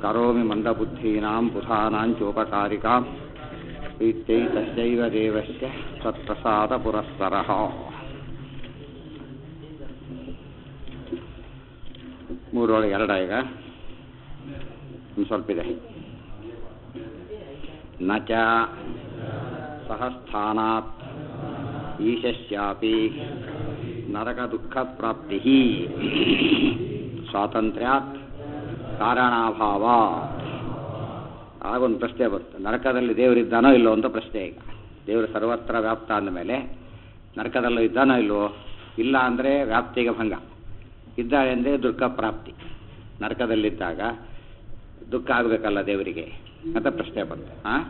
करोमि मन्दबुद्धीनां बुधानां चोपकारिकाम् इत्यै तस्यैव देवस्य तत्प्रसादपुरःसरः ಮೂರೊಳಗೆ ಎರಡ ಈಗ ಒಂದು ಸ್ವಲ್ಪ ಇದೆ ನ ಚ ಸಹಸ್ಥಾನಾತ್ ಈಶಸ್ಯಾಪಿ ನರಕ ದುಃಖ ಪ್ರಾಪ್ತಿ ಸ್ವಾತಂತ್ರ್ಯಾತ್ ಕಾರಣಾಭಾವ ಆಗೊಂದು ಪ್ರಶ್ನೆ ಬರುತ್ತೆ ನರಕದಲ್ಲಿ ದೇವರಿದ್ದಾನೋ ಇಲ್ಲೋ ಅಂತ ಪ್ರಶ್ನೆ ಈಗ ದೇವರು ಸರ್ವತ್ರ ವ್ಯಾಪ್ತ ಅಂದಮೇಲೆ ನರಕದಲ್ಲೂ ಇದ್ದಾನೋ ಇಲ್ವೋ ಇಲ್ಲ ಅಂದರೆ ವ್ಯಾಪ್ತಿಗೆ ಭಂಗ ಇದ್ದಾನೆ ಅಂದರೆ ದುಃಖ ಪ್ರಾಪ್ತಿ ನರಕದಲ್ಲಿದ್ದಾಗ ದುಃಖ ಆಗಬೇಕಲ್ಲ ದೇವರಿಗೆ ಅಂತ ಪ್ರಶ್ನೆ ಬಂತು ಹಾಂ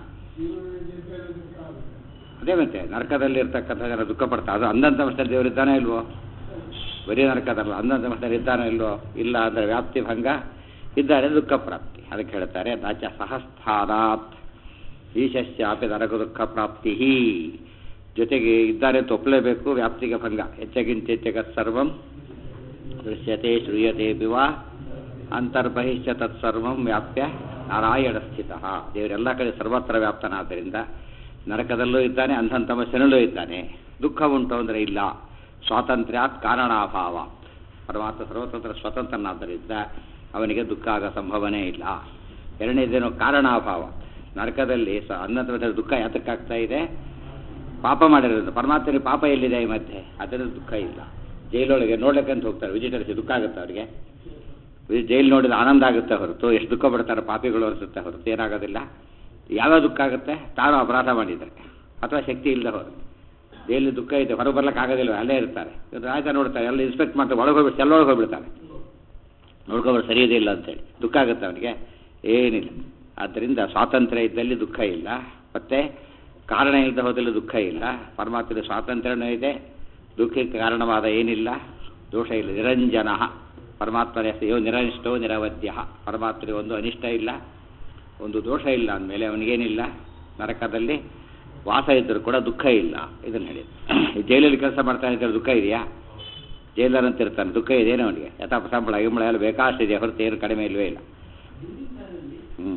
ಅದೇ ಮತ್ತೆ ನರಕದಲ್ಲಿರ್ತಕ್ಕಂಥ ಜನ ದುಃಖ ಪಡ್ತಾ ಅದು ಅಂದಂತ ಮಟ್ಟದಲ್ಲಿ ದೇವರಿದ್ದಾನೆ ಇಲ್ವೋ ಬರೀ ನರಕದಲ್ಲ ಅಂದಂತ ಮಟ್ಟದಲ್ಲಿ ಇದ್ದಾನೋ ಇಲ್ವೋ ಇಲ್ಲ ಅಂದರೆ ವ್ಯಾಪ್ತಿ ಭಂಗ ಇದ್ದಾರೆ ದುಃಖ ಪ್ರಾಪ್ತಿ ಅದಕ್ಕೆ ಹೇಳ್ತಾರೆ ನಾಚ ಸಹಸ್ಥಾನಾತ್ ಈಶಸ್ಯಾಪಿ ನರಕ ದುಃಖ ಪ್ರಾಪ್ತಿ ಜೊತೆಗೆ ಇದ್ದಾರೆ ಅಂತ ಒಪ್ಪಲೇಬೇಕು ವ್ಯಾಪ್ತಿಗೆ ಭಂಗ ಹೆಚ್ಚಗಿಂತೆಚ್ಚಗ ಸರ್ವಂ ದೃಶ್ಯತೆ ಶ್ರೂಯತೆ ಪಿವ ಅಂತರ್ಬಹಿಶ್ಚ ತತ್ಸರ್ವಂ ವ್ಯಾಪ್ಯ ನಾರಾಯಣ ಸ್ಥಿತ ದೇವರೆಲ್ಲ ಕಡೆ ಸರ್ವತ್ರ ವ್ಯಾಪ್ತನಾದ್ದರಿಂದ ನರಕದಲ್ಲೂ ಇದ್ದಾನೆ ಅಂಧನ್ ತಮಸ್ಸಿನಲ್ಲೂ ಇದ್ದಾನೆ ದುಃಖ ಉಂಟು ಅಂದರೆ ಇಲ್ಲ ಸ್ವಾತಂತ್ರ್ಯಾತ್ ಕಾರಣಾಭಾವ ಪರಮಾತ್ಮ ಸರ್ವತಂತ್ರ ಸ್ವತಂತ್ರನಾದ್ದರಿಂದ ಅವನಿಗೆ ದುಃಖ ಆಗೋ ಸಂಭವನೆ ಇಲ್ಲ ಎರಡನೇದೇನು ಕಾರಣಾಭಾವ ನರಕದಲ್ಲಿ ಸ ಅನ್ನದ ದುಃಖ ಯಾತಕ್ಕಾಗ್ತಾ ಇದೆ ಪಾಪ ಮಾಡಿರೋದು ಪರಮಾತ್ಮನಿಗೆ ಪಾಪ ಎಲ್ಲಿದೆ ಈ ಮಧ್ಯೆ ಅದರಿಂದ ದುಃಖ ಇಲ್ಲ ಜೈಲೊಳಗೆ ನೋಡ್ಲಿಕ್ಕಂತ ಹೋಗ್ತಾರೆ ವಿಜಿಟರ್ಸ್ ದುಃಖ ಆಗುತ್ತೆ ಅವರಿಗೆ ಜೈಲು ನೋಡಿದ ಆನಂದ ಆಗುತ್ತೆ ಹೊರತು ಎಷ್ಟು ದುಃಖ ಪಡ್ತಾರೆ ಪಾಪಿಗಳು ಅನಿಸುತ್ತೆ ಹೊರತು ಏನಾಗೋದಿಲ್ಲ ಯಾವಾಗ ದುಃಖ ಆಗುತ್ತೆ ತಾನು ಅಪರಾಧ ಮಾಡಿದ್ದಾರೆ ಅಥವಾ ಶಕ್ತಿ ಇಲ್ಲದೆ ಹೊರತು ಜೈಲಿ ದುಃಖ ಇದೆ ಹೊರಗೆ ಬರ್ಲಿಕ್ಕೆ ಆಗೋದಿಲ್ಲ ಅಲ್ಲೇ ಇರ್ತಾರೆ ರಾಜ ನೋಡ್ತಾರೆ ಎಲ್ಲ ಇನ್ಸ್ಪೆಕ್ಟ್ ಮಾಡ್ತಾರೆ ಒಳಗೆ ಹೋಗ್ಬಿಟ್ಟು ಸೆಲ್ಲೊಳಗೆ ಹೋಗ್ಬಿಡ್ತಾರೆ ನೋಡ್ಕೊಬಾರ್ದು ಸರಿ ಇದೆ ಇಲ್ಲ ಅಂತೇಳಿ ದುಃಖ ಆಗುತ್ತೆ ಅವನಿಗೆ ಏನಿಲ್ಲ ಆದ್ದರಿಂದ ಸ್ವಾತಂತ್ರ್ಯ ಇದ್ದಲ್ಲಿ ದುಃಖ ಇಲ್ಲ ಮತ್ತು ಕಾರಣ ಇಲ್ಲದೆ ಹೋದಲ್ಲಿ ದುಃಖ ಇಲ್ಲ ಪರಮಾತ್ಮದ ಸ್ವಾತಂತ್ರ್ಯನೂ ಇದೆ ದುಃಖಕ್ಕೆ ಕಾರಣವಾದ ಏನಿಲ್ಲ ದೋಷ ಇಲ್ಲ ನಿರಂಜನ ಪರಮಾತ್ಮನ ಯೋ ನಿರನಿಷ್ಠೋ ನಿರವಧ್ಯ ಪರಮಾತ್ಮನಿಗೆ ಒಂದು ಅನಿಷ್ಟ ಇಲ್ಲ ಒಂದು ದೋಷ ಇಲ್ಲ ಅಂದಮೇಲೆ ಅವನಿಗೇನಿಲ್ಲ ನರಕದಲ್ಲಿ ವಾಸ ಇದ್ದರೂ ಕೂಡ ದುಃಖ ಇಲ್ಲ ಇದನ್ನು ಹೇಳಿ ಜೈಲಲ್ಲಿ ಕೆಲಸ ಮಾಡ್ತಾನೆ ಅಂತ ದುಃಖ ಇದೆಯಾ ಜೈಲರ್ ಅಂತ ಇರ್ತಾನೆ ದುಃಖ ಇದೆಯೇನೋ ಅವನಿಗೆ ಯಥಾ ಸಂಬಳ ಗಿಂಬಳ ಎಲ್ಲ ಬೇಕಾಷ್ಟಿದೆ ಹೊರತು ಏನು ಕಡಿಮೆ ಇಲ್ವೇ ಇಲ್ಲ ಹ್ಞೂ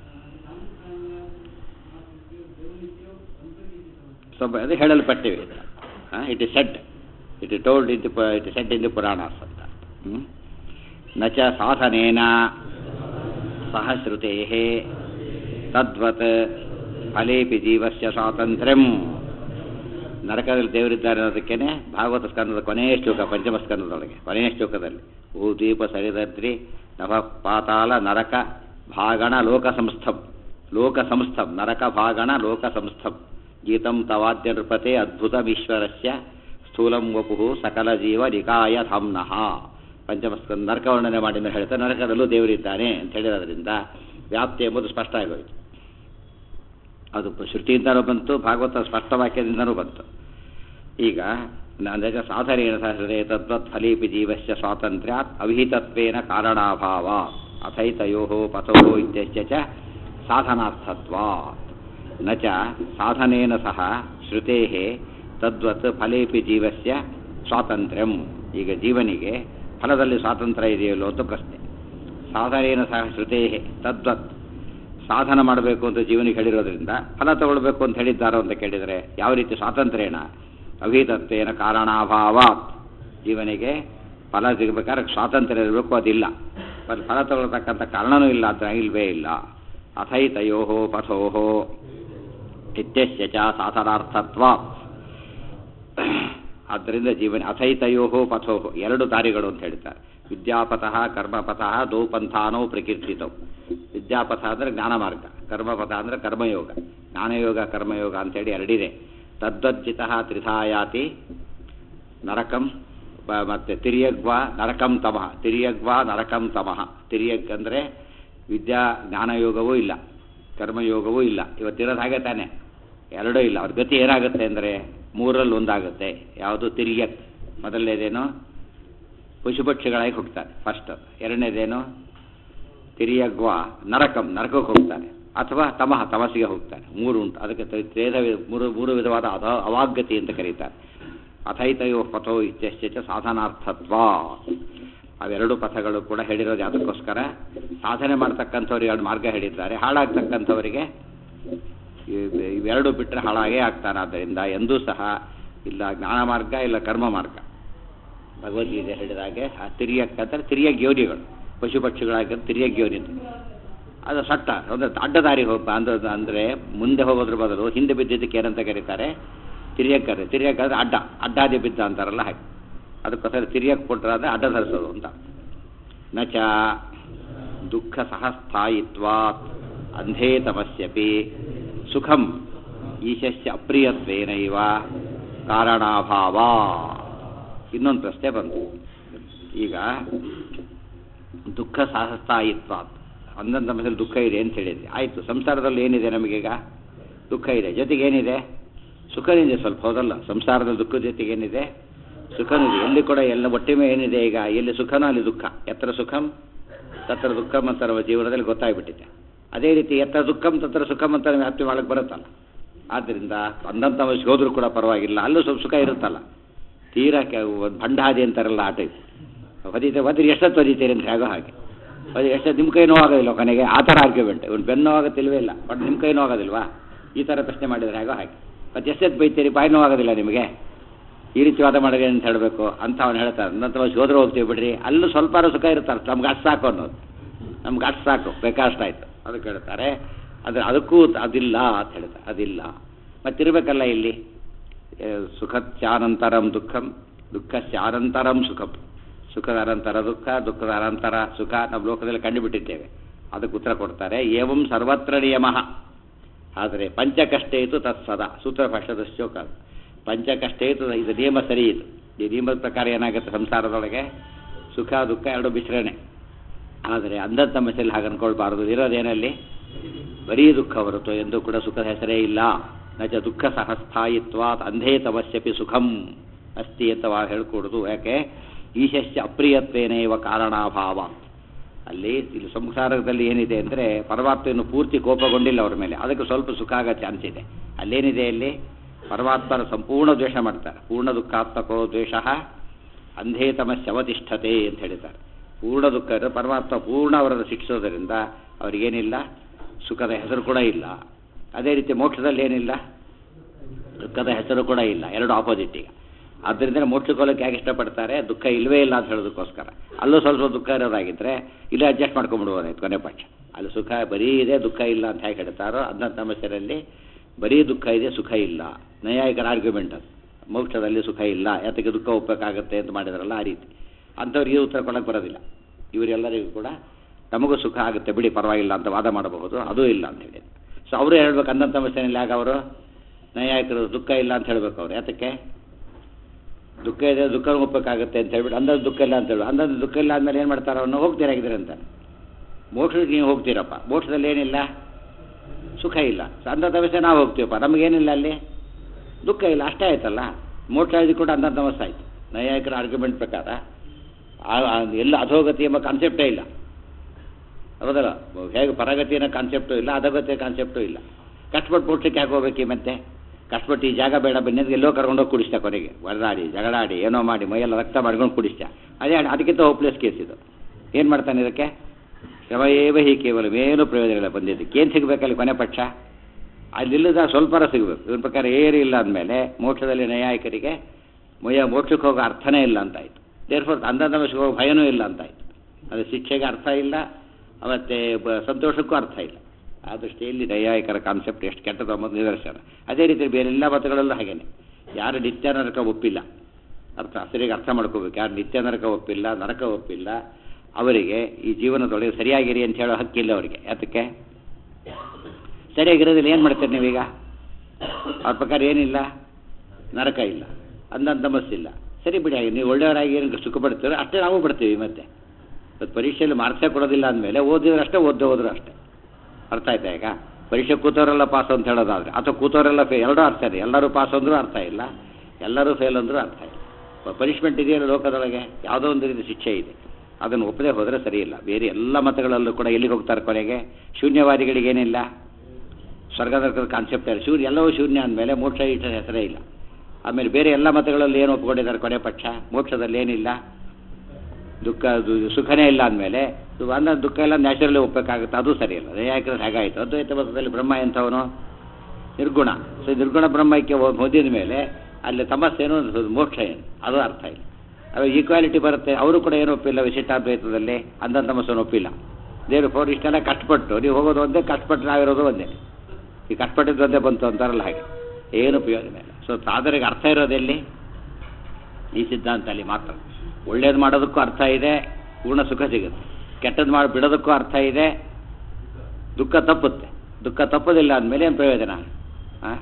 ಸ್ವಲ್ಪ ಅದು ಹೇಳಲ್ಪಟ್ಟಿವೆ ಹಾಂ it is set it is told in the it is set in the Puranas ಅಂತ ಹ್ಞೂ ನ ಚ ಸಾಧನೇನ ಸಹ ಶ್ರುತೇ ತದ್ವತ್ ಫಲೇಪಿ ಜೀವಸ್ಯ ಸ್ವಾತಂತ್ರ್ಯಂ ನರಕದಲ್ಲಿ ದೇವರಿದ್ದಾರೆ ಅನ್ನೋದಕ್ಕೇನೆ ಭಾಗವತ ಸ್ಕಂದದ ಕೊನೆಯ ಶ್ಲೋಕ ಪಂಚಮ ಸ್ಕಂದದೊಳಗೆ ಕೊನೆಯ ಶ್ಲೋಕದಲ್ಲಿ ಭೂ ದೀಪ ಸರಿದದ್ರಿ ನಭ ಪಾತಾಳ ನರಕ ಭಾಗಣ ಲೋಕ ಸಂಸ್ಥಂ ಲೋಕ ಸಂಸ್ಥಂ ನರಕ ಭಾಗಣ ಲೋಕ ಸಂಸ್ಥಂ ಗೀತಂ ತವಾದ್ಯ ನೃಪತೆ ಅದ್ಭುತಮೀಶ್ವರಸ್ಯ ಸ್ಥೂಲಂ ವಪು ಸಕಲ ಜೀವ ನಿಕಾಯ ಧಾಮ್ನಃ ಪಂಚಮಸ್ಕಂದ ನರಕ ವರ್ಣನೆ ಮಾಡಿ ಮೇಲೆ ಹೇಳ್ತಾರೆ ನರಕದಲ್ಲೂ ದೇವರಿದ್ದಾನೆ ಅಂತ ಹೇಳಿರೋದ್ರಿಂದ ವ್ಯಾಪ್ತಿ ಎಂಬುದು ಸ್ಪಷ್ಟ ಆಗೋಯಿತು ಅದು ಶ್ರುತಿಯಿಂದನೂ ಬಂತು ಭಾಗವತ ಸ್ಪಷ್ಟ ವಾಕ್ಯದಿಂದನೂ ಬಂತು ಈಗ ನಜ ಸಾಧನೇನ ಸಹೃದಯ ತದ್ವತ್ ಫಲೀಪಿ ಜೀವಸ್ಯ ಸ್ವಾತಂತ್ರ್ಯಾತ್ ಅವಿಹಿತತ್ವೇನ ಕಾರಣಾಭಾವ ಅಥೈತಯೋ ಪಥೋ ಇತ್ಯಸ್ಯ ಚ ಸಾಧನಾರ್ಥತ್ವಾತ್ ನ ಚ ಸಾಧನೇನ ಸಹ ಶ್ರುತೇ ತದ್ವತ್ ಫಲೇಪಿ ಜೀವಸ್ಯ ಸ್ವಾತಂತ್ರ್ಯಂ ಈಗ ಜೀವನಿಗೆ ಫಲದಲ್ಲಿ ಸ್ವಾತಂತ್ರ್ಯ ಇದೆಯಲ್ಲೋ ಅಂತ ಪ್ರಶ್ನೆ ಸಾಧನೇನ ಸಹ ಶ್ರುತೇ ತದ್ವತ್ ಸಾಧನ ಮಾಡಬೇಕು ಅಂತ ಜೀವನಿಗೆ ಹೇಳಿರೋದ್ರಿಂದ ಫಲ ತಗೊಳ್ಬೇಕು ಅಂತ ಹೇಳಿದ್ದಾರೋ ಅಂತ ಕೇಳಿದರೆ ಯಾವ ರೀತಿ ಸ್ವಾತಂತ್ರ್ಯನ ಅಭಿತತ್ವೇನ ಕಾರಣಾಭಾವಾತ್ ಜೀವನಿಗೆ ಫಲ ಸಿಗಬೇಕಾದ್ರೆ ಸ್ವಾತಂತ್ರ್ಯ ಇರಬೇಕು ಅದಿಲ್ಲ ಫಲ ತಗೊಳ್ತಕ್ಕಂಥ ಕಾರಣನೂ ಇಲ್ಲ ಅಂತ ಇಲ್ವೇ ಇಲ್ಲ ಅಥೈತಯೋ ಪಥೋ ಇತ್ಯಸ್ಯ ಚ ಸಾಧನಾರ್ಥತ್ವ ಆದ್ದರಿಂದ ಜೀವನ ಅಥೈತಯೋ ಪಥೋ ಎರಡು ದಾರಿಗಳು ಅಂತ ಹೇಳ್ತಾರೆ ವಿದ್ಯಾಪಥಃ ಕರ್ಮಪಥಃ ದೋ ಪಂಥಾನೋ ಪ್ರಕೀರ್ತಿತವು ವಿದ್ಯಾಪಥ ಅಂದರೆ ಜ್ಞಾನ ಮಾರ್ಗ ಕರ್ಮಪಥ ಅಂದರೆ ಕರ್ಮಯೋಗ ಜ್ಞಾನಯೋಗ ಕರ್ಮಯೋಗ ಅಂತೇಳಿ ಎರಡಿದೆ ತದ್ವಜ್ಜಿತ ತ್ರಿಧಾಯಾತಿ ನರಕಂ ಮತ್ತು ತಿರಿಯಗ್ವ ನರಕಂ ತಮಃ ತಿರಿಯಗ್ವ ನರಕಂ ತಮಃ ತಿರಿಯಗ್ ಅಂದರೆ ವಿದ್ಯಾ ಜ್ಞಾನಯೋಗವೂ ಇಲ್ಲ ಕರ್ಮಯೋಗವೂ ಇಲ್ಲ ಇವತ್ತಿರೋದು ಹಾಗೆ ತಾನೆ ಎರಡೂ ಇಲ್ಲ ಅವ್ರ ಗತಿ ಏನಾಗುತ್ತೆ ಅಂದರೆ ಮೂರಲ್ಲಿ ಒಂದಾಗುತ್ತೆ ಯಾವುದು ತಿರಿಯಕ್ ಮೊದಲನೇದೇನು ಪಶುಪಕ್ಷಿಗಳಾಗಿ ಹುಟ್ಟುತ್ತಾರೆ ಫಸ್ಟ್ ಎರಡನೇದೇನು ತಿರಿಯಗ್ವ ನರಕಂ ನರಕಕ್ಕೆ ಹೋಗ್ತಾನೆ ಅಥವಾ ತಮಃ ತಮಸ್ಸಿಗೆ ಹೋಗ್ತಾನೆ ಮೂರು ಉಂಟು ಅದಕ್ಕೆ ತ್ರೇಧ ಮೂರು ಮೂರು ವಿಧವಾದ ಅಧ ಅವಾಗ್ಯತೆ ಅಂತ ಕರೀತಾರೆ ಅಥೈತಯೋ ಪಥೋ ಇತ್ಯಶ್ಚ ಸಾಧನಾರ್ಥತ್ವ ಅವೆರಡು ಪಥಗಳು ಕೂಡ ಹೇಳಿರೋದು ಯಾವುದಕ್ಕೋಸ್ಕರ ಸಾಧನೆ ಮಾಡ್ತಕ್ಕಂಥವ್ರಿಗೆ ಎರಡು ಮಾರ್ಗ ಹೇಳಿದ್ದಾರೆ ಹಾಳಾಗ್ತಕ್ಕಂಥವರಿಗೆ ಇವ್- ಇವೆರಡು ಬಿಟ್ಟರೆ ಹಾಳಾಗೇ ಆಗ್ತಾನೆ ಆದ್ದರಿಂದ ಎಂದೂ ಸಹ ಇಲ್ಲ ಜ್ಞಾನ ಮಾರ್ಗ ಇಲ್ಲ ಕರ್ಮ ಮಾರ್ಗ ಭಗವದ್ಗೀತೆ ಹೇಳಿದ ಹಾಗೆ ಆ ತಿರಿಯಕ್ಕಂತಾರೆ ತಿರಿಯ ಯೋನಿಗಳು ಪಶು ಪಕ್ಷಿಗಳಾಗಿರೋ ತಿರಿಯ ಯೋನಿ ಅದು ಸಟ್ಟ ಅಂದರೆ ಅಡ್ಡ ದಾರಿಗೆ ಹೋಗ ಅಂದ್ರೆ ಅಂದರೆ ಮುಂದೆ ಹೋಗೋದ್ರ ಬದಲು ಹಿಂದೆ ಬಿದ್ದಿದ್ದಕ್ಕೆ ಏನಂತ ಕರೀತಾರೆ ತಿರಿಯಕ್ಕರೆ ತಿರಿಯಕ್ಕಂದ್ರೆ ಅಡ್ಡ ಅಡ್ಡಾದಿ ಬಿದ್ದ ಅಂತಾರಲ್ಲ ಹಾಗೆ ಅದಕ್ಕೋಸ್ಕರ ತಿರಿಯಕ್ಕೆ ಕೊಟ್ಟರೆ ಅಂದರೆ ಅಡ್ಡ ಧರಿಸೋದು ಅಂತ ನಚ ದುಃಖ ಸಹಸ್ಥಾಯಿತ್ವಾತ್ ಅಂಧೇ ತಮಸ್ಯಪಿ ಸುಖಂ ಈಶಸ್ಯ ಅಪ್ರಿಯತ್ವೇನೈವ ಕಾರಣಾಭಾವ ಇನ್ನೊಂದು ಪ್ರಶ್ನೆ ಬಂತು ಈಗ ದುಃಖ ಸಹಸ್ಥಾಯಿತ್ವಾತ್ ಅಂದಂತ ಮನಸ್ಸಲ್ಲಿ ದುಃಖ ಇದೆ ಅಂತ ಹೇಳಿದ್ರಿ ಆಯಿತು ಸಂಸಾರದಲ್ಲಿ ಏನಿದೆ ನಮಗೀಗ ದುಃಖ ಇದೆ ಜೊತೆಗೆ ಏನಿದೆ ಸುಖನಿದೆ ಸ್ವಲ್ಪ ಹೌದಲ್ಲ ಸಂಸಾರದ ದುಃಖದ ಜೊತೆಗೆ ಏನಿದೆ ಸುಖನಿದೆ ಎಲ್ಲಿ ಕೂಡ ಎಲ್ಲ ಒಟ್ಟಿಮೆ ಏನಿದೆ ಈಗ ಎಲ್ಲಿ ಸುಖನೋ ಅಲ್ಲಿ ದುಃಖ ಎತ್ತರ ಸುಖಂ ತತ್ರ ದುಃಖಂ ಅಂತ ನಮ್ಮ ಜೀವನದಲ್ಲಿ ಗೊತ್ತಾಗ್ಬಿಟ್ಟಿದೆ ಅದೇ ರೀತಿ ಎತ್ತರ ದುಃಖಂ ತತ್ರ ಸುಖಂ ಅಂತ ವ್ಯಾಪ್ತಿ ಮಾಡಕ್ಕೆ ಬರುತ್ತಲ್ಲ ಆದ್ದರಿಂದ ಅಂದಂತ ವಯಸ್ಸಿಗೆ ಹೋದ್ರೂ ಕೂಡ ಪರವಾಗಿಲ್ಲ ಅಲ್ಲೂ ಸ್ವಲ್ಪ ಸುಖ ಇರುತ್ತಲ್ಲ ತೀರಾ ಕೆ ಒಂದು ಭಂಡಾದಿ ಅಂತಾರಲ್ಲ ಆ ಟೈಪ್ ಹೊದಿತೆ ಒದ್ರಿ ಎಷ್ಟೊತ್ತು ಹೊದಿತೀರಿ ಅಂತ ಹೇಗೋ ಹಾಗೆ ಅದು ಎಷ್ಟು ನಿಮ್ಮ ಕೈ ನೋವಾಗೋದಿಲ್ಲ ಕೊನೆಗೆ ಆ ಥರ ಆರ್ಗ್ಯುಮೆಂಟ್ ಇವ್ನು ಬೆನ್ನು ನೋವಾಗತ್ತಿಲ್ವೇ ಇಲ್ಲ ಬಟ್ ನಿಮ್ಮ ಕೈ ನೋವಾಗೋದಿಲ್ವಾ ಈ ಥರ ಪ್ರಶ್ನೆ ಮಾಡಿದ್ರೆ ಹೇಗೋ ಹಾಗೆ ಮತ್ತು ಎಷ್ಟೊತ್ತು ಬೈತೀರಿ ಬಾಯಿ ನೋವಾಗೋದಿಲ್ಲ ನಿಮಗೆ ಈ ರೀತಿ ವಾದ ಮಾಡಿದ್ರೆ ಅಂತ ಹೇಳಬೇಕು ಅಂತ ಅವನು ಹೇಳ್ತಾರೆ ನಂತರ ಹೋದ್ರೆ ಹೋಗ್ತೀವಿ ಬಿಡ್ರಿ ಅಲ್ಲೂ ಸ್ವಲ್ಪ ಸುಖ ಇರ್ತಾರೆ ನಮ್ಗೆ ಅಷ್ಟು ಸಾಕು ಅನ್ನೋದು ನಮ್ಗೆ ಅಷ್ಟು ಸಾಕು ಬೇಕಾಷ್ಟಾಯ್ತು ಅದಕ್ಕೆ ಹೇಳ್ತಾರೆ ಆದರೆ ಅದಕ್ಕೂ ಅದಿಲ್ಲ ಅಂತ ಹೇಳ್ತಾರೆ ಅದಿಲ್ಲ ಮತ್ತಿರಬೇಕಲ್ಲ ಇಲ್ಲಿ ಏ, ಸುಖತ್ಯಾನಂತರಂ ದುಃಖಂ ದುಃಖಸ್ಯಾನಂತರಂ ಸುಖಂ ಸುಖದ ಅನಂತರ ದುಃಖ ದುಃಖದ ಅನಂತರ ಸುಖ ನಾವು ಲೋಕದಲ್ಲಿ ಕಂಡುಬಿಟ್ಟಿದ್ದೇವೆ ಅದಕ್ಕೆ ಉತ್ತರ ಕೊಡ್ತಾರೆ ಏವಂ ಸರ್ವತ್ರ ನಿಯಮ ಆದರೆ ಪಂಚಕಷ್ಟೇತು ತತ್ಸದ ಸೂತ್ರ ಭಾಷದ ಶ್ಲೋಕ ಅದು. ಪಂಚಕಷ್ಟೇತು ಇದು ನಿಯಮ ಸರಿ ಇದು ಈ ನಿಯಮದ ಪ್ರಕಾರ ಏನಾಗುತ್ತೆ ಸಂಸಾರದೊಳಗೆ ಸುಖ ದುಃಖ ಎರಡು ಮಿಶ್ರಣೆ ಆದರೆ ಅಂಧ ತಮಸೆಯಲ್ಲಿ ಹಾಗೆ ಅನ್ಕೊಳ್ಬಾರ್ದು ಇರೋದೇನಲ್ಲಿ ಬರೀ ದುಃಖ ಹೊರತು ಎಂದು ಕೂಡ ಸುಖದ ಹೆಸರೇ ಇಲ್ಲ ನಚ ದುಃಖ ಸಹಸ್ಥಾಯಿತ್ವಾತ್ ಅಂಧೇ ತಮಸ್ಯಪಿ ಸುಖಂ ಅಸ್ತಿ ಅಂತ ವಾ ಹೇಳ್ಕೊಡುದು ಯಾಕೆ ಈಶಸ್ಯ ಅಪ್ರಿಯತ್ವೇನೇವ ಕಾರಣಾಭಾವ ಅಲ್ಲಿ ಇಲ್ಲಿ ಸಂಸಾರದಲ್ಲಿ ಏನಿದೆ ಅಂದರೆ ಪರಮಾತ್ಮೆಯನ್ನು ಪೂರ್ತಿ ಕೋಪಗೊಂಡಿಲ್ಲ ಅವ್ರ ಮೇಲೆ ಅದಕ್ಕೆ ಸ್ವಲ್ಪ ಸುಖ ಆಗೋ ಚಾನ್ಸ್ ಇದೆ ಅಲ್ಲೇನಿದೆ ಅಲ್ಲಿ ಪರಮಾತ್ಮನ ಸಂಪೂರ್ಣ ದ್ವೇಷ ಮಾಡ್ತಾರೆ ಪೂರ್ಣ ದುಃಖಾತ್ಮಕೋ ದ್ವೇಷ ಅಂಧೇ ತಮಸ್ಯವತಿಷ್ಠತೆ ಅಂತ ಹೇಳಿದ್ದಾರೆ ಪೂರ್ಣ ದುಃಖ ಇದ್ರೆ ಪರಮಾತ್ಮ ಪೂರ್ಣ ಅವರನ್ನು ಶಿಕ್ಷಿಸೋದರಿಂದ ಅವರಿಗೇನಿಲ್ಲ ಸುಖದ ಹೆಸರು ಕೂಡ ಇಲ್ಲ ಅದೇ ರೀತಿ ಮೋಕ್ಷದಲ್ಲಿ ಏನಿಲ್ಲ ದುಃಖದ ಹೆಸರು ಕೂಡ ಇಲ್ಲ ಎರಡು ಆಪೋಸಿಟ್ ಈಗ ಆದ್ದರಿಂದ ಮೋಕ್ಷಕ್ಕೋಲಕ್ಕೆ ಯಾಕೆ ಇಷ್ಟಪಡ್ತಾರೆ ದುಃಖ ಇಲ್ಲವೇ ಇಲ್ಲ ಅಂತ ಹೇಳೋದಕ್ಕೋಸ್ಕರ ಅಲ್ಲೂ ಸ್ವಲ್ಪ ದುಃಖ ಇರೋದಾಗಿದ್ದರೆ ಇಲ್ಲಿ ಅಡ್ಜಸ್ಟ್ ಮಾಡ್ಕೊಂಡ್ಬಿಡ್ಬೋದಾಯ್ತು ಕೊನೆ ಪಕ್ಷ ಅಲ್ಲಿ ಸುಖ ಬರೀ ಇದೆ ದುಃಖ ಇಲ್ಲ ಅಂತ ಹೇಗೆ ಹೇಳ್ತಾರೋ ಅದನ್ನ ಸಮಸ್ಯೆಯಲ್ಲಿ ಬರೀ ದುಃಖ ಇದೆ ಸುಖ ಇಲ್ಲ ನೈಯಾಯಿಕರ ಆರ್ಗ್ಯುಮೆಂಟ್ ಅದು ಮೋಕ್ಷದಲ್ಲಿ ಸುಖ ಇಲ್ಲ ಯಾತಕ್ಕೆ ದುಃಖ ಒಪ್ಪಬೇಕಾಗತ್ತೆ ಅಂತ ಮಾಡಿದ್ರಲ್ಲ ಆ ರೀತಿ ಅಂಥವ್ರಿಗೆ ಈ ಉತ್ತರ ಕೊಡಕ್ಕೆ ಬರೋದಿಲ್ಲ ಇವರೆಲ್ಲರಿಗೂ ಕೂಡ ನಮಗೂ ಸುಖ ಆಗುತ್ತೆ ಬಿಡಿ ಪರವಾಗಿಲ್ಲ ಅಂತ ವಾದ ಮಾಡಬಹುದು ಅದೂ ಇಲ್ಲ ಅಂತ ಹೇಳಿ ಸೊ ಅವರು ಹೇಳ್ಬೇಕು ಅಂದಂಥ ಸಮಸ್ಯೆನಲ್ಲಿ ಆಗ ಅವರು ನೈಯಾಯಿಕರು ದುಃಖ ಇಲ್ಲ ಅಂತ ಹೇಳ್ಬೇಕು ಅವ್ರು ಯಾತಕ್ಕೆ ದುಃಖ ಇದೆ ದುಃಖ ಒಪ್ಪಬೇಕಾಗುತ್ತೆ ಅಂತ ಹೇಳ್ಬಿಟ್ಟು ಅಂದಾಜು ದುಃಖ ಇಲ್ಲ ಅಂತ ಹೇಳಿ ಅಂದಾಜು ದುಃಖ ಇಲ್ಲ ಅಂದಮೇಲೆ ಏನು ಮಾಡ್ತಾರೆ ಅವನು ಹೋಗ್ತೀರಾಗಿದ್ದಾರೆ ಅಂತ ಮೋಕ್ಷಕ್ಕೆ ನೀವು ಹೋಗ್ತೀರಪ್ಪ ಮೋಕ್ಷದಲ್ಲಿ ಏನಿಲ್ಲ ಸುಖ ಇಲ್ಲ ಅಂಧ ಸಮಸ್ಯೆ ನಾವು ಹೋಗ್ತೀವಪ್ಪ ನಮಗೇನಿಲ್ಲ ಅಲ್ಲಿ ದುಃಖ ಇಲ್ಲ ಅಷ್ಟೇ ಆಯ್ತಲ್ಲ ಮೋಕ್ಷ ಇದು ಕೂಡ ಅಂಧ ಸಮಸ್ಯೆ ಆಯಿತು ನೈಯಾಯಿಕರ ಆರ್ಗ್ಯುಮೆಂಟ್ ಪ್ರಕಾರ ಆ- ಆ ಎಲ್ಲ ಅಧೋಗತಿ ಎಂಬ ಕಾನ್ಸೆಪ್ಟೇ ಇಲ್ಲ ಹೌದಲ್ಲ ಹೇಗೆ ಪರಗತಿ ಅನ್ನೋ ಕಾನ್ಸೆಪ್ಟು ಇಲ್ಲ ಅಧೋಗತಿಯ ಕಾನ್ಸೆಪ್ಟು ಇಲ್ಲ ಕಷ್ಟಪಟ್ಟು ಮೋಕ್ಷಕ್ಕೆ ಯಾಕೆ ಹೋಗ್ಬೇಕು ಈ ಮತ್ತೆ ಕಷ್ಟಪಟ್ಟು ಈ ಜಾಗ ಬೇಡ ಬನ್ನಿ ಅಂತ ಎಲ್ಲೋ ಕರ್ಕೊಂಡೋಗಿ ಕುಡಿಸ್ತಾ ಕೊನೆಗೆ ಒಡೆದಾಡಿ ಜಗಳಾಡಿ ಏನೋ ಮಾಡಿ ಮೈಯೆಲ್ಲ ರಕ್ತ ಮಾಡ್ಕೊಂಡು ಕುಡಿಸ್ತಾ ಅದೇ ಅದಕ್ಕಿಂತ ಹೋಪ್ಲೆಸ್ ಕೇಸ್ ಇದು ಏನು ಮಾಡ್ತಾನೆ ಇದಕ್ಕೆ ಶ್ರಮಯೇವ ಹೀ ಕೇವಲ ಏನು ಪ್ರಯೋಜನ ಇಲ್ಲ ಬಂದಿದ್ದಕ್ಕೆ ಏನು ಸಿಗಬೇಕಲ್ಲಿ ಕೊನೆ ಪಕ್ಷ ಅಲ್ಲಿಲ್ಲದ ಸ್ವಲ್ಪರ ಸಿಗಬೇಕು ಇವ್ರ ಪ್ರಕಾರ ಏರು ಇಲ್ಲ ಅಂದಮೇಲೆ ಮೋಕ್ಷದಲ್ಲಿ ನ್ಯಾಯಿಕರಿಗೆ ಮೊಯ್ಯ ಮೋಕ್ಷಕ್ಕೆ ಹೋಗೋ ಅರ್ಥನೇ ಇಲ್ಲ ಅಂತಾಯ್ತು ದೇರ್ಫೋರ್ ಅಂಧನಮಸ್ಗೆ ಹೋಗೋ ಭಯನೂ ಇಲ್ಲ ಅಂತಾಯ್ತು ಅದು ಶಿಕ್ಷೆಗೆ ಅರ್ಥ ಇಲ್ಲ ಮತ್ತು ಬ ಸಂತೋಷಕ್ಕೂ ಅರ್ಥ ಇಲ್ಲ ಆ ದೃಷ್ಟಿಯಲ್ಲಿ ನೈಯಾಯಿಕರ ಕಾನ್ಸೆಪ್ಟ್ ಎಷ್ಟು ಕೆಟ್ಟದ್ದು ಅನ್ನೋದು ನಿದರ್ಶನ ಅದೇ ರೀತಿ ಬೇರೆ ಎಲ್ಲ ಮತಗಳಲ್ಲೂ ಹಾಗೇನೆ ಯಾರು ನಿತ್ಯ ನರಕ ಒಪ್ಪಿಲ್ಲ ಅರ್ಥ ಸರಿಯಾಗಿ ಅರ್ಥ ಮಾಡ್ಕೋಬೇಕು ಯಾರು ನಿತ್ಯ ನರಕ ಒಪ್ಪಿಲ್ಲ ನರಕ ಒಪ್ಪಿಲ್ಲ ಅವರಿಗೆ ಈ ಜೀವನದೊಳಗೆ ಸರಿಯಾಗಿರಿ ಅಂತ ಹೇಳೋ ಹಕ್ಕಿಲ್ಲ ಅವರಿಗೆ ಯಾತಕ್ಕೆ ಸರಿಯಾಗಿರೋದಿಲ್ಲ ಏನು ಮಾಡ್ತೀರಿ ನೀವೀಗ ಅವ್ರ ಪ್ರಕಾರ ಏನಿಲ್ಲ ನರಕ ಇಲ್ಲ ಅಂದಂತ ಮಸ್ಸಿಲ್ಲ ಸರಿ ಬಿಡಿ ಹಾಗೆ ನೀವು ಒಳ್ಳೆಯವರಾಗಿ ಏನು ಸುಖ ಪಡ್ತೀರೋ ಅಷ್ಟೇ ನಾವು ಪಡ್ತೀವಿ ಮತ್ತೆ ಇವತ್ತು ಪರೀಕ್ಷೆಯಲ್ಲಿ ಮಾರ್ಕ್ಸೇ ಕೊಡೋದಿಲ್ಲ ಅಂದಮೇಲೆ ಓದಿದ್ರೆ ಅಷ್ಟೇ ಓದ್ದೆ ಹೋದ್ರು ಅಷ್ಟೇ ಅರ್ಥ ಆಯ್ತಾ ಈಗ ಪರೀಕ್ಷೆ ಕೂತವರೆಲ್ಲ ಪಾಸ್ ಅಂತ ಹೇಳೋದಾದ್ರೆ ಅಥವಾ ಕೂತವರೆಲ್ಲ ಫೇ ಎರಡೂ ಅರ್ಥ ಇದೆ ಎಲ್ಲರೂ ಪಾಸ್ ಅಂದರೂ ಅರ್ಥ ಇಲ್ಲ ಎಲ್ಲರೂ ಫೇಲ್ ಅಂದರೂ ಅರ್ಥ ಇಲ್ಲ ಪನಿಷ್ಮೆಂಟ್ ಇದೆಯಲ್ಲ ಲೋಕದೊಳಗೆ ಯಾವುದೋ ಒಂದು ರೀತಿ ಶಿಕ್ಷೆ ಇದೆ ಅದನ್ನು ಒಪ್ಪದೆ ಹೋದರೆ ಸರಿ ಇಲ್ಲ ಬೇರೆ ಎಲ್ಲ ಮತಗಳಲ್ಲೂ ಕೂಡ ಎಲ್ಲಿಗೆ ಹೋಗ್ತಾರೆ ಕೊನೆಗೆ ಶೂನ್ಯವಾದಿಗಳಿಗೇನಿಲ್ಲ ಸ್ವರ್ಗ ನರಕದ ಕಾನ್ಸೆಪ್ಟ್ ಇಲ್ಲ ಶೂನ್ಯ ಎಲ್ಲವೂ ಶೂನ್ಯ ಅಂದಮೇಲೆ ಮೋಕ್ಷ ಈಟ ಹೆಸರೇ ಇಲ್ಲ ಆಮೇಲೆ ಬೇರೆ ಎಲ್ಲ ಮತಗಳಲ್ಲಿ ಏನು ಒಪ್ಕೊಂಡಿದ್ದಾರೆ ಕೊನೆ ಪಕ್ಷ ಮೋಕ್ಷದಲ್ಲಿ ಏನಿಲ್ಲ ದುಃಖ ದು- ಸುಖನೇ ಇಲ್ಲ ಅಂದಮೇಲೆ ಅನ್ನ ದುಃಖ ಎಲ್ಲ ನ್ಯಾಚುರಲಿ ಒಪ್ಪಬೇಕಾಗುತ್ತೆ ಅದು ಸರಿಯಲ್ಲ ಅದೇ ಯಾಕೆ ಹೇಗಾಯಿತು ಅದ್ವೈತ ಮತದಲ್ಲಿ ಬ್ರಹ್ಮ ಎಂಥವನು ನಿರ್ಗುಣ ಸೊ ನಿರ್ಗುಣ ಬ್ರಹ್ಮಕ್ಕೆ ಹೋ- ಹೊಂದಿದ ಮೇಲೆ ಅಲ್ಲಿ ತಮಸ್ಸೇನು ಮೋಕ್ಷ ಏನು ಅದು ಅರ್ಥ ಇಲ್ಲ ಅದು ಈಕ್ವಾಲಿಟಿ ಬರುತ್ತೆ ಅವರು ಕೂಡ ಏನು ಒಪ್ಪಿಲ್ಲ ವಿಶಿಷ್ಟಾದ್ವೈತದಲ್ಲಿ ಅಂಧ ತಮಸ್ಸನ್ನು ಒಪ್ಪಿಲ್ಲ ದೇವ್ರು ಫೋರ್ ಇಷ್ಟೆಲ್ಲ ಕಷ್ಟಪಟ್ಟು ನೀವು ಹೋಗೋದು ಒಂದೇ ಕಷ್ಟಪಟ್ಟು ನಾವಿರೋದು ಒಂದೇ ಈ ಕಷ್ಟಪಟ್ಟಿದ್ದು ಒಂದೇ ಬಂತು ಅಂತಾರಲ್ಲ ಹಾಗೆ ಏನು ಪ್ರಯೋಜನ ಇಲ್ಲ ಸೊ ಸಾಧನೆಗೆ ಅರ್ಥ ಇರೋದೆಲ್ಲಿ ಈ ಸಿದ್ಧಾಂತ ಅಲ್ಲಿ ಮಾತ್ರ ಒಳ್ಳೇದು ಮಾಡೋದಕ್ಕೂ ಅರ್ಥ ಇದೆ ಪೂರ್ಣ ಸುಖ ಸಿಗುತ್ತೆ ಕೆಟ್ಟದ್ದು ಮಾಡಿ ಬಿಡೋದಕ್ಕೂ ಅರ್ಥ ಇದೆ ದುಃಖ ತಪ್ಪುತ್ತೆ ದುಃಖ ತಪ್ಪೋದಿಲ್ಲ ಅಂದಮೇಲೆ ಏನು ಪ್ರಯೋಜನ ಹಾಂ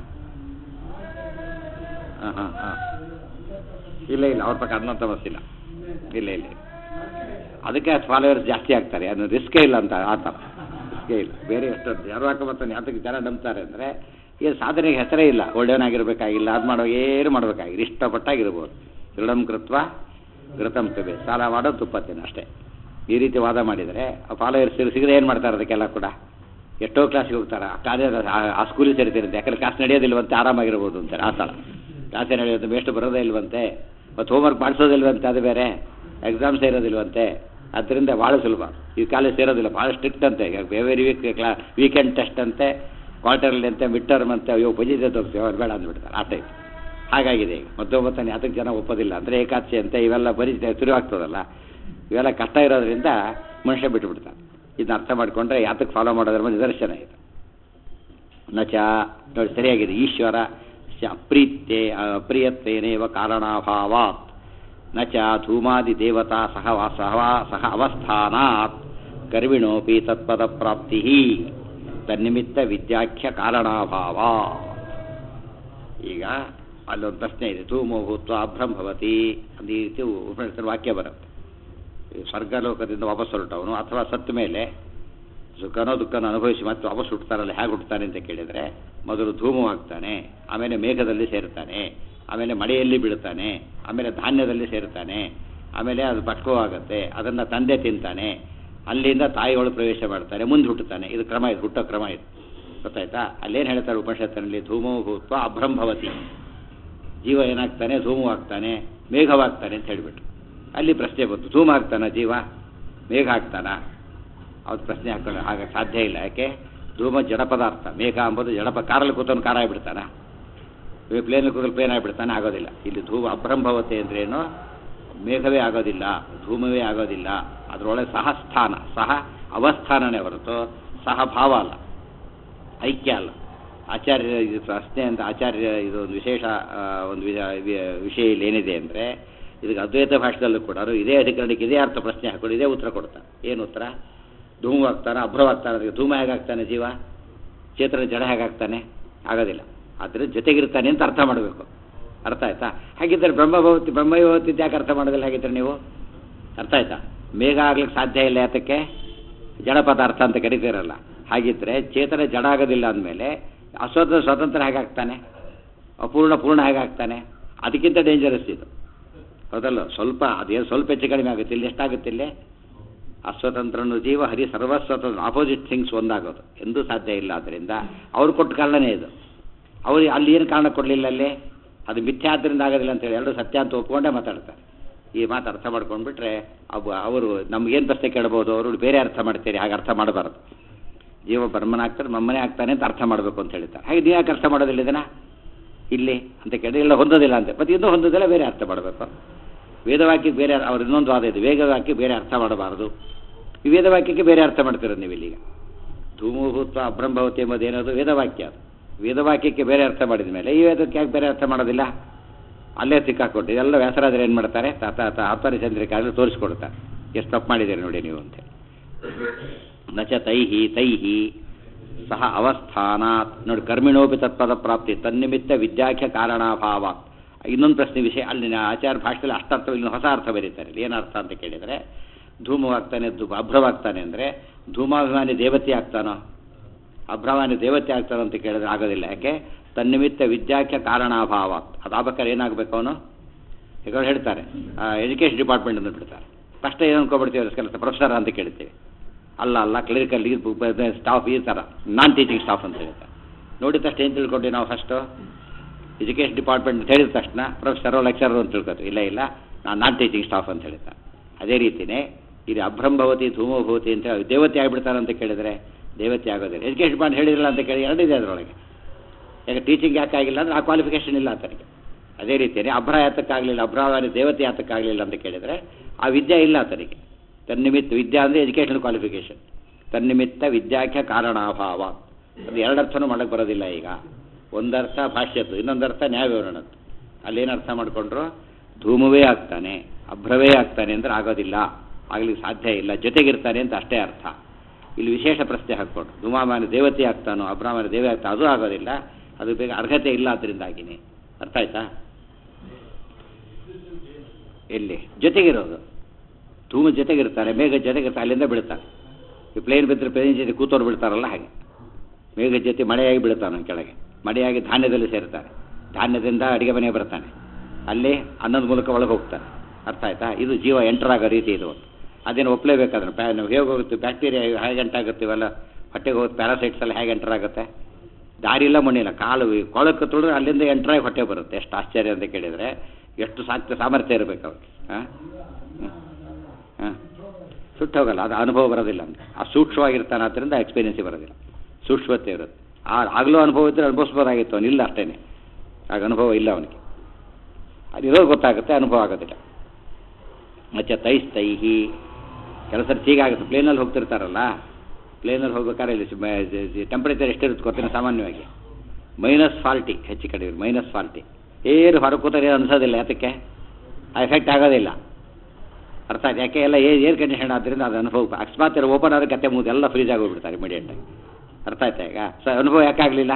ಹಾಂ ಹಾಂ ಹಾಂ ಇಲ್ಲ ಇಲ್ಲ ಅವ್ರ ಪ್ರಕಾರ ಅನ್ನೋ ತಮಸ್ಸಿಲ್ಲ ಇಲ್ಲ ಇಲ್ಲ ಅದಕ್ಕೆ ಫಾಲೋವರ್ಸ್ ಜಾಸ್ತಿ ಆಗ್ತಾರೆ ಅದು ರಿಸ್ಕೇ ಇಲ್ಲ ಅಂತ ಆ ಥರ ರಿಸ್ಕೇ ಇಲ್ಲ ಬೇರೆ ಎಷ್ಟು ಯಾರು ಹಾಕೊಂಬರ್ತಾನೆ ಅದಕ್ಕೆ ಜನ ನಂಬ್ತಾರೆ ಅಂದರೆ ಈ ಸಾಧನೆಗೆ ಹೆಸರೇ ಇಲ್ಲ ಒಳ್ಳೆಯವನಾಗಿರ್ಬೇಕಾಗಿಲ್ಲ ಅದು ಮಾಡೋ ಏನು ಮಾಡಬೇಕಾಗಿಲ್ಲ ಇಷ್ಟಪಟ್ಟಾಗಿರ್ಬೋದು ದೃಢಂ ಕೃತ್ವ ಘೃತಂ ಕಬೆ ಸಾಲ ಮಾಡೋ ತುಪ್ಪತ್ತೇನೆ ಅಷ್ಟೇ ಈ ರೀತಿ ವಾದ ಮಾಡಿದರೆ ಫಾಲೋವರ್ಸ್ ಸಿಗದೆ ಏನು ಮಾಡ್ತಾರೆ ಅದಕ್ಕೆಲ್ಲ ಕೂಡ ಎಷ್ಟೋ ಕ್ಲಾಸಿಗೆ ಹೋಗ್ತಾರೆ ಆ ಕಾಲೇಜ್ ಆ ಸ್ಕೂಲಿಗೆ ಸೇರ್ತಿರುತ್ತೆ ಯಾಕಂದ್ರೆ ಕ್ಲಾಸ್ ನಡೆಯೋದಿಲ್ವಂತೆ ಆರಾಮಾಗಿರ್ಬೋದು ಅಂತಾರೆ ಆ ಥರ ಕ್ಲಾಸೇ ನಡೆಯೋದು ಎಷ್ಟು ಬರೋದೇ ಇಲ್ವಂತೆ ಮತ್ತು ಹೋಮ್ವರ್ಕ್ ಮಾಡಿಸೋದಿಲ್ವಂತೆ ಅದು ಬೇರೆ ಎಕ್ಸಾಮ್ಸ್ ಇರೋದಿಲ್ವಂತೆ ಅದರಿಂದ ಭಾಳ ಸುಲಭ ಈ ಕಾಲೇಜ್ ಸೇರೋದಿಲ್ಲ ಭಾಳ ಸ್ಟ್ರಿಕ್ಟ್ ಅಂತೆ ವೆರಿ ವೀಕ್ ಕ್ಲಾ ವೀಕೆಂಡ್ ಟೆಸ್ಟ್ ಅಂತೆ ಕ್ವಾರ್ಟರ್ಲಿ ಅಂತೆ ಮಿಡ್ ಟರ್ಮ್ ಅಂತೆ ಅಯ್ಯೋ ಬಜಿದೆ ತೋರಿಸಿ ಅವ್ರು ಬೇಡ ಅಂದ್ಬಿಡ್ತಾರೆ ಆ ಟೈಪ್ ಹಾಗಾಗಿದೆ ಈಗ ಮತ್ತೊಬ್ಬತ್ತಾನೆ ಅದಕ್ಕೆ ಜನ ಒಪ್ಪೋದಿಲ್ಲ ಅಂದರೆ ಏಕಾದಶಿ ಅಂತೆ ಇವೆಲ್ಲ ಬರೀ ಶುರು ಆಗ್ತದಲ್ಲ ಇವೆಲ್ಲ ಕಷ್ಟ ಇರೋದ್ರಿಂದ ಮನುಷ್ಯ ಬಿಟ್ಟುಬಿಡ್ತಾನೆ ಇದನ್ನ ಅರ್ಥ ಮಾಡಿಕೊಂಡ್ರೆ ಯಾತಕ್ಕೆ ಫಾಲೋ ಮಾಡೋದ್ರ ಮೇಲೆ ನಿದರ್ಶನ ಇದೆ ನಚ ನೋಡಿ ಸರಿಯಾಗಿದೆ ಈಶ್ವರ ಶ ಅಪ್ರೀತ್ಯೆ ಅಪ್ರಿಯತ್ವೇನೇವ ಕಾರಣಾಭಾವಾತ್ ನಚ ಧೂಮಾದಿ ದೇವತಾ ಸಹ ವಾ- ಸಹ ವಾ- ಸಹ ಅವಸ್ಥಾನಾತ್ ಗರ್ವಿಣೋಪಿ ತತ್ಪದ ಪ್ರಾಪ್ತಿ ತನ್ನಿಮಿತ್ತ ವಿದ್ಯಾಖ್ಯ ಕಾರಣಾಭಾವ ಈಗ ಅಲ್ಲೊಂದು ಪ್ರಶ್ನೆ ಇದೆ ಧೂಮೋ ಭೂತ್ವ ಅಭ್ರಂ ಭವತಿ ಅಂತ ಈ ರೀತಿ ಉಪನಿಷತ್ತಿನ ವಾಕ್ಯ ಬರುತ್ತೆ ಈ ಸ್ವರ್ಗಲೋಕದಿಂದ ವಾಪಸ್ ಹೊರಟವನು ಅಥವಾ ಸತ್ತ ಮೇಲೆ ಸುಖನೋ ದುಃಖನೋ ಅನುಭವಿಸಿ ಮತ್ತೆ ವಾಪಸ್ ಹುಟ್ಟುತ್ತಾರಲ್ಲ ಹೇಗೆ ಹುಟ್ಟುತ್ತಾನೆ ಅಂತ ಕೇಳಿದರೆ ಮೊದಲು ಧೂಮವಾಗ್ತಾನೆ ಆಮೇಲೆ ಮೇಘದಲ್ಲಿ ಸೇರ್ತಾನೆ ಆಮೇಲೆ ಮಳೆಯಲ್ಲಿ ಬೀಳ್ತಾನೆ ಆಮೇಲೆ ಧಾನ್ಯದಲ್ಲಿ ಸೇರ್ತಾನೆ ಆಮೇಲೆ ಅದು ಪಕ್ವವಾಗುತ್ತೆ ಅದನ್ನು ತಂದೆ ತಿಂತಾನೆ ಅಲ್ಲಿಂದ ತಾಯಿಗಳು ಪ್ರವೇಶ ಮಾಡ್ತಾನೆ ಮುಂದೆ ಹುಟ್ಟುತ್ತಾನೆ ಇದು ಕ್ರಮ ಇದು ಹುಟ್ಟೋ ಕ್ರಮ ಇದು ಗೊತ್ತಾಯ್ತಾ ಅಲ್ಲೇನು ಹೇಳ್ತಾರೆ ಉಪನಿಷತ್ತಿನಲ್ಲಿ ಧೂಮೋ ಭೂತ್ವ ಅಭ್ರಂಭವತಿ ಜೀವ ಏನಾಗ್ತಾನೆ ಧೂಮವಾಗ್ತಾನೆ ಮೇಘವಾಗ್ತಾನೆ ಅಂತ ಹೇಳಿಬಿಟ್ಟು ಅಲ್ಲಿ ಪ್ರಶ್ನೆ ಬಂತು ಧೂಮ ಆಗ್ತಾನ ಜೀವ ಮೇಘ ಆಗ್ತಾನ ಅವ್ರು ಪ್ರಶ್ನೆ ಹಾಕೊಂಡು ಆಗ ಸಾಧ್ಯ ಇಲ್ಲ ಯಾಕೆ ಧೂಮ ಜಡ ಪದಾರ್ಥ ಮೇಘ ಅಂಬೋದು ಜಡಪ ಕಾರಲ್ಲಿ ಕೂತವನು ಕಾರ ಆಗಿಬಿಡ್ತಾನ ಪ್ಲೇನಲ್ಲಿ ಕೂತಲು ಪ್ಲೇನ್ ಆಗಿಬಿಡ್ತಾನೆ ಆಗೋದಿಲ್ಲ ಇಲ್ಲಿ ಧೂಮ ಅಭ್ರಂಭವತೆ ಅಂದ್ರೇನು ಮೇಘವೇ ಆಗೋದಿಲ್ಲ ಧೂಮವೇ ಆಗೋದಿಲ್ಲ ಅದರೊಳಗೆ ಸಹ ಸ್ಥಾನ ಸಹ ಅವಸ್ಥಾನನೇ ಹೊರತು ಸಹ ಭಾವ ಅಲ್ಲ ಐಕ್ಯ ಅಲ್ಲ ಆಚಾರ್ಯ ಇದು ಪ್ರಶ್ನೆ ಅಂತ ಆಚಾರ್ಯ ಇದು ಒಂದು ವಿಶೇಷ ಆ, ಒಂದು ವಿಧ- ವಿ- ವಿಷಯ ಇಲ್ಲಿ ಏನಿದೆ ಅಂದರೆ ಇದಕ್ಕೆ ಅದ್ವೈತ ಭಾಷೆದಲ್ಲೂ ಕೂಡ ಅವರು ಇದೇ ಅಧಿಕರಣಕ್ಕೆ ಇದೇ ಅರ್ಥ ಪ್ರಶ್ನೆ ಹಾಕೊಂಡು ಇದೇ ಉತ್ತರ ಕೊಡ್ತಾರೆ ಏನು ಉತ್ತರ ಧೂಮವಾಗ್ತಾನೆ ಅಭ್ರವಾಗ್ತಾನೆ ಅದಕ್ಕೆ ಧೂಮ ಹೇಗಾಗ್ತಾನೆ ಜೀವ ಚೇತನ ಜಡ ಹೇಗಾಗ್ತಾನೆ ಆಗೋದಿಲ್ಲ ಆದ್ದರಿಂದ ಜೊತೆಗಿರ್ತಾನೆ ಅಂತ ಅರ್ಥ ಮಾಡಬೇಕು ಅರ್ಥ ಆಯ್ತಾ ಹಾಗಿದ್ದರೆ ಬ್ರಹ್ಮಭವತಿ ಬ್ರಹ್ಮಭವತಿ ಯಾಕೆ ಅರ್ಥ ಮಾಡೋದಿಲ್ಲ ಹಾಗಿದ್ರೆ ನೀವು ಅರ್ಥ ಆಯ್ತಾ ಮೇಘ ಆಗ್ಲಿಕ್ಕೆ ಸಾಧ್ಯ ಇಲ್ಲ ಯಾತಕ್ಕೆ ಜಡ ಪದಾರ್ಥ ಅಂತ ಕರಿತೀರಲ್ಲ ಹಾಗಿದ್ರೆ ಚೇತನ ಜಡ ಆಗೋದಿಲ್ಲ ಅಂದಮೇಲೆ ಅಸ್ವತಂತ್ರ ಸ್ವತಂತ್ರ ಹೇಗಾಗ್ತಾನೆ ಅಪೂರ್ಣ ಪೂರ್ಣ ಹೇಗಾಗ್ತಾನೆ ಅದಕ್ಕಿಂತ ಡೇಂಜರಸ್ ಇದು ಹೌದಲ್ಲ ಸ್ವಲ್ಪ ಅದೇನು ಸ್ವಲ್ಪ ಹೆಚ್ಚು ಕಡಿಮೆ ಆಗುತ್ತೆ ಇಲ್ಲಿ ಎಷ್ಟಾಗುತ್ತೆ ಇಲ್ಲಿ ಅಸ್ವತಂತ್ರನು ಜೀವ ಹರಿ ಸರ್ವಸ್ವತಂತ್ರ ಆಪೋಸಿಟ್ ಥಿಂಗ್ಸ್ ಒಂದಾಗೋದು ಎಂದೂ ಸಾಧ್ಯ ಇಲ್ಲ ಆದ್ದರಿಂದ ಅವ್ರು ಕೊಟ್ಟ ಕಾರಣನೇ ಇದು ಅವ್ರು ಅಲ್ಲಿ ಏನು ಕಾರಣ ಕೊಡಲಿಲ್ಲ ಅಲ್ಲಿ ಅದು ಮಿಥ್ಯೆ ಆದ್ದರಿಂದ ಆಗೋದಿಲ್ಲ ಅಂತೇಳಿ ಎಲ್ಲರೂ ಸತ್ಯ ಅಂತ ಒಪ್ಕೊಂಡೇ ಮಾತಾಡ್ತಾರೆ ಈ ಮಾತು ಅರ್ಥ ಮಾಡ್ಕೊಂಡ್ಬಿಟ್ರೆ ಅವು ಅವರು ನಮ್ಗೇನು ಪ್ರಶ್ನೆ ಕೇಳ್ಬೋದು ಅವರು ಬೇರೆ ಅರ್ಥ ಮಾಡ್ತೀರಿ ಹಾಗೆ ಅರ್ಥ ಮಾಡಬಾರ್ದು ಜೀವ ಬ್ರಹ್ಮನಾಗ್ತಾರೆ ನಮ್ಮನೆ ಆಗ್ತಾನೆ ಅಂತ ಅರ್ಥ ಮಾಡಬೇಕು ಅಂತ ಹೇಳ್ತಾರೆ ಹಾಗೆ ನೀವು ಯಾಕೆ ಅರ್ಥ ಮಾಡೋದಿಲ್ಲ ಇದನ್ನ ಇಲ್ಲಿ ಅಂತ ಕೇಳಿದ್ರೆ ಇಲ್ಲ ಹೊಂದೋದಿಲ್ಲ ಅಂತೆ ಮತ್ತೆ ಇನ್ನೂ ಹೊಂದೋದಿಲ್ಲ ಬೇರೆ ಅರ್ಥ ಮಾಡಬೇಕು ವೇದವಾಕ್ಯಕ್ಕೆ ಬೇರೆ ಅವ್ರ ಇನ್ನೊಂದು ವಾದ ಇದೆ ವೇದವಾಕ್ಯ ಬೇರೆ ಅರ್ಥ ಮಾಡಬಾರದು ಈ ವೇದವಾಕ್ಯಕ್ಕೆ ಬೇರೆ ಅರ್ಥ ಮಾಡ್ತಿರೋದು ನೀವು ಇಲ್ಲಿಗ ಧೂಮಭೂತ್ವ ಅಬ್ರಂಭವತಿ ಎಂಬುದು ಏನದು ವೇದವಾಕ್ಯ ಅದು ವೇದವಾಕ್ಯಕ್ಕೆ ಬೇರೆ ಅರ್ಥ ಮಾಡಿದ ಮೇಲೆ ಈ ವೇದಕ್ಕೆ ಯಾಕೆ ಬೇರೆ ಅರ್ಥ ಮಾಡೋದಿಲ್ಲ ಅಲ್ಲೇ ಸಿಕ್ಕಾಕೊಟ್ಟು ಇದೆಲ್ಲ ವ್ಯಾಸರಾದ್ರೆ ಏನು ಮಾಡ್ತಾರೆ ತಾತ ಆತ್ಮರಿ ಚಂದ್ರಿಕಾಗಲಿ ತೋರಿಸ್ಕೊಡ್ತಾರೆ ಎಷ್ಟು ತಪ್ಪು ಮಾಡಿದ್ದೀರಿ ನೋಡಿ ನೀವು ಅಂತೇಳಿ ನಚ ತೈಹಿ ತೈಹಿ ಸಹ ಅವಸ್ಥಾನಾತ್ ನೋಡಿ ಕರ್ಮಿಣೋಪಿ ತತ್ಪದ ಪ್ರಾಪ್ತಿ ತನ್ನಿಮಿತ್ತ ವಿದ್ಯಾಖ್ಯ ಕಾರಣಾಭಾವ ಇನ್ನೊಂದು ಪ್ರಶ್ನೆ ವಿಷಯ ಅಲ್ಲಿನ ಆಚಾರ ಭಾಷೆಯಲ್ಲಿ ಅಷ್ಟರ್ಥ ಇಲ್ಲಿ ಹೊಸ ಅರ್ಥ ಬರೀತಾರೆ ಇಲ್ಲಿ ಏನರ್ಥ ಅಂತ ಕೇಳಿದರೆ ಧೂಮವಾಗ್ತಾನೆ ಧೂ ಅಭ್ರವಾಗ್ತಾನೆ ಅಂದರೆ ಧೂಮಾಭಿಮಾನಿ ದೇವತೆ ಆಗ್ತಾನೋ ಅಭ್ರವಾನಿ ದೇವತೆ ಆಗ್ತಾನೋ ಅಂತ ಕೇಳಿದ್ರೆ ಆಗೋದಿಲ್ಲ ಯಾಕೆ ತನ್ನಿಮಿತ್ತ ವಿದ್ಯಾಖ್ಯ ಕಾರಣಾಭಾವ ಅದಾಗಬೇಕಾದ್ರೆ ಏನಾಗಬೇಕು ಅವನು ಈಗ ಹೇಳ್ತಾರೆ ಎಜುಕೇಷನ್ ಡಿಪಾರ್ಟ್ಮೆಂಟ್ ಅಂತ ಬಿಡ್ತಾರೆ ಫಸ್ಟ್ ಏನು ಅನ್ಕೊಬಿಡ್ತೀವಿ ಕೆಲಸ ಪ್ರೊಫೆಸರ್ ಅಂತ ಕೇಳ್ತೀವಿ ಅಲ್ಲ ಅಲ್ಲ ಕ್ಲರಿಕಲ್ ಸ್ಟಾಫ್ ಈ ಥರ ನಾನ್ ಟೀಚಿಂಗ್ ಸ್ಟಾಫ್ ಅಂತ ಹೇಳ್ತಾರೆ ನೋಡಿದ ತಕ್ಷಣ ಏನು ತಿಳ್ಕೊಂಡ್ವಿ ನಾವು ಫಸ್ಟು ಎಜುಕೇಷನ್ ಡಿಪಾರ್ಟ್ಮೆಂಟ್ ಅಂತ ಹೇಳಿದ ತಕ್ಷಣ ಪ್ರೊಫೆಸರು ಲೆಕ್ಚರರು ಅಂತ ತಿಳ್ಕೊತೀವಿ ಇಲ್ಲ ಇಲ್ಲ ನಾನು ನಾನ್ ಟೀಚಿಂಗ್ ಸ್ಟಾಫ್ ಅಂತ ಹೇಳ್ತಾರೆ ಅದೇ ರೀತಿಯೇ ಇಲ್ಲಿ ಅಭ್ರಂಭವತಿ ಧೂಮಭವತಿ ಅಂತ ದೇವತೆ ಆಗಿಬಿಡ್ತಾನೆ ಅಂತ ಕೇಳಿದರೆ ದೇವತೆ ಆಗೋದಿಲ್ಲ ಎಜುಕೇಷನ್ ಮಾಡಿ ಹೇಳಿರಲ್ಲ ಅಂತ ಕೇಳಿ ಎರಡಿದೆ ಅದರೊಳಗೆ ಯಾಕೆ ಟೀಚಿಂಗ್ ಯಾಕೆ ಆಗಿಲ್ಲ ಅಂದರೆ ಆ ಕ್ವಾಲಿಫಿಕೇಷನ್ ಇಲ್ಲ ಆತನಿಗೆ ಅದೇ ರೀತಿಯೇ ಅಭ್ರ ಯಾತಕ್ಕಾಗಲಿಲ್ಲ ಅಭ್ರವಾದಿ ದೇವತೆ ಯಾತಕ್ಕಾಗಲಿಲ್ಲ ಅಂತ ಕೇಳಿದರೆ ಆ ವಿದ್ಯೆ ಇಲ್ಲ ಆತನಿಗೆ ತನ್ನಿಮಿತ್ತ ವಿದ್ಯಾ ಅಂದರೆ ಎಜುಕೇಷನಲ್ ಕ್ವಾಲಿಫಿಕೇಷನ್ ತನ್ನಿಮಿತ್ತ ವಿದ್ಯಾಖ್ಯ ಕಾರಣಾಭಾವ ಅದು ಎರಡರ್ಥನೂ ಮಾಡಕ್ಕೆ ಬರೋದಿಲ್ಲ ಈಗ ಒಂದರ್ಥ ಭಾಷ್ಯದ್ದು ಇನ್ನೊಂದರ್ಥ ನ್ಯಾಯವಿವರಣದ್ದು ಅಲ್ಲೇನು ಅರ್ಥ ಮಾಡಿಕೊಂಡ್ರು ಧೂಮವೇ ಆಗ್ತಾನೆ ಅಭ್ರವೇ ಆಗ್ತಾನೆ ಅಂದ್ರೆ ಆಗೋದಿಲ್ಲ ಆಗ್ಲಿಕ್ಕೆ ಸಾಧ್ಯ ಇಲ್ಲ ಜೊತೆಗಿರ್ತಾನೆ ಅಂತ ಅಷ್ಟೇ ಅರ್ಥ ಇಲ್ಲಿ ವಿಶೇಷ ಪ್ರಶ್ನೆ ಹಾಕ್ಕೊಂಡು ಧೂಮಾಮಾನ ದೇವತೆ ಆಗ್ತಾನೋ ಅಬ್ರಾಹ್ಮಣ ದೇವತೆ ಆಗ್ತಾ ಅದು ಆಗೋದಿಲ್ಲ ಅದು ಬೇಗ ಅರ್ಹತೆ ಇಲ್ಲ ಅದರಿಂದಾಗಿನೇ ಅರ್ಥ ಆಯ್ತಾ ಎಲ್ಲಿ ಜೊತೆಗಿರೋದು ಧೂಮ ಜೊತೆಗಿರ್ತಾರೆ ಮೇಘ ಜೊತೆಗಿರ್ತಾರೆ ಅಲ್ಲಿಂದ ಬೀಳ್ತಾರೆ ಈ ಪ್ಲೇನ್ ಬಿದ್ದರೆ ಪ್ಲೇನ್ ಜೊತೆ ಕೂತೋರು ಬಿಡ್ತಾರಲ್ಲ ಹಾಗೆ ಮೇಘ ಜೊತೆ ಮಳೆಯಾಗಿ ಬೀಳ್ತಾನೆ ಕೆಳಗೆ ಮಳೆಯಾಗಿ ಧಾನ್ಯದಲ್ಲಿ ಸೇರ್ತಾರೆ ಧಾನ್ಯದಿಂದ ಅಡಿಗೆ ಮನೆಗೆ ಬರ್ತಾನೆ ಅಲ್ಲಿ ಅನ್ನದ ಮೂಲಕ ಒಳಗೆ ಹೋಗ್ತಾನೆ ಅರ್ಥ ಆಯ್ತಾ ಇದು ಜೀವ ಎಂಟರ್ ಆಗೋ ರೀತಿ ಇದು ಒಂದು ಅದೇನು ಒಪ್ಪಲೇಬೇಕಾದ್ರೆ ಪ್ಯಾ ನಾವು ಹೇಗೆ ಹೋಗುತ್ತೆ ಬ್ಯಾಕ್ಟೀರಿಯಾ ಹೇಗೆ ಎಂಟಾಗುತ್ತೀವಲ್ಲ ಹೊಟ್ಟೆಗೆ ಹೋಗುತ್ತೆ ಪ್ಯಾರಾಸೈಟ್ಸ್ ಎಲ್ಲ ಹೇಗೆ ಎಂಟರ್ ಆಗುತ್ತೆ ದಾರಿ ಇಲ್ಲ ಮಣ್ಣಿಲ್ಲ ಕಾಲು ಕೊಳಕ್ಕೆ ತುಳಿದ್ರೆ ಅಲ್ಲಿಂದ ಎಂಟ್ರಾಗಿ ಹೊಟ್ಟೆ ಬರುತ್ತೆ ಎಷ್ಟು ಆಶ್ಚರ್ಯ ಅಂತ ಕೇಳಿದರೆ ಎಷ್ಟು ಸಾಕ್ತ ಸಾಮರ್ಥ್ಯ ಇರಬೇಕು ಅವ್ರಿಗೆ ಹಾಂ ಹಾಂ ಸುಟ್ಟು ಹೋಗಲ್ಲ ಅದು ಅನುಭವ ಬರೋದಿಲ್ಲ ಅಂತ ಆ ಸೂಕ್ಷ್ಮವಾಗಿರ್ತಾನೆ ಆದ್ದರಿಂದ ಎಕ್ಸ್ಪೀರಿಯನ್ಸಿ ಬರೋದಿಲ್ಲ ಸೂಕ್ಷ್ಮತೆ ಇರುತ್ತೆ ಆ ಆಗಲೂ ಅನುಭವ ಇದ್ದರೆ ಅನುಭವಿಸ್ಬೋದಾಗಿತ್ತು ಅವನಿಲ್ಲ ಅಷ್ಟೇ ಆಗ ಅನುಭವ ಇಲ್ಲ ಅವನಿಗೆ ಅದಿರೋದು ಗೊತ್ತಾಗುತ್ತೆ ಅನುಭವ ಆಗೋದಿಲ್ಲ ಮತ್ತೆ ತೈಸ್ ತೈಹಿ ಕೆಲಸ ಹೀಗಾಗುತ್ತೆ ಪ್ಲೇನಲ್ಲಿ ಹೋಗ್ತಿರ್ತಾರಲ್ಲ ಪ್ಲೇನಲ್ಲಿ ಹೋಗ್ಬೇಕಾದ್ರೆ ಇಲ್ಲಿ ಟೆಂಪ್ರೇಚರ್ ಎಷ್ಟಿರುತ್ತೆ ಗೊತ್ತಿನ ಸಾಮಾನ್ಯವಾಗಿ ಮೈನಸ್ ಫಾರ್ಟಿ ಹೆಚ್ಚು ಕಡಿಮೆ ಮೈನಸ್ ಫಾರ್ಟಿ ಏನು ಹೊರ ಕೂತಾರೆ ಏನು ಅನ್ಸೋದಿಲ್ಲ ಯಾತಕ್ಕೆ ಆ ಎಫೆಕ್ಟ್ ಆಗೋದಿಲ್ಲ ಅರ್ಥ ಆಯ್ತು ಯಾಕೆ ಎಲ್ಲ ಏರ್ ಕಂಡೀಷನ್ ಆದ್ದರಿಂದ ಅದು ಅನುಭವ ಅಕಸ್ಮಾತ್ ಓಪನ್ ಆದ್ರೆ ಕತ್ತೆ ಮುಗಿದು ಎಲ್ಲ ಫ್ರೀಜ್ ಆಗೋಗ್ಬಿಡ್ತಾರೆ ಇಮಿಡಿಯೇಟಾಗಿ ಅರ್ಥ ಆಯ್ತಾ ಈಗ ಸೊ ಅನುಭವ ಯಾಕಾಗಲಿಲ್ಲ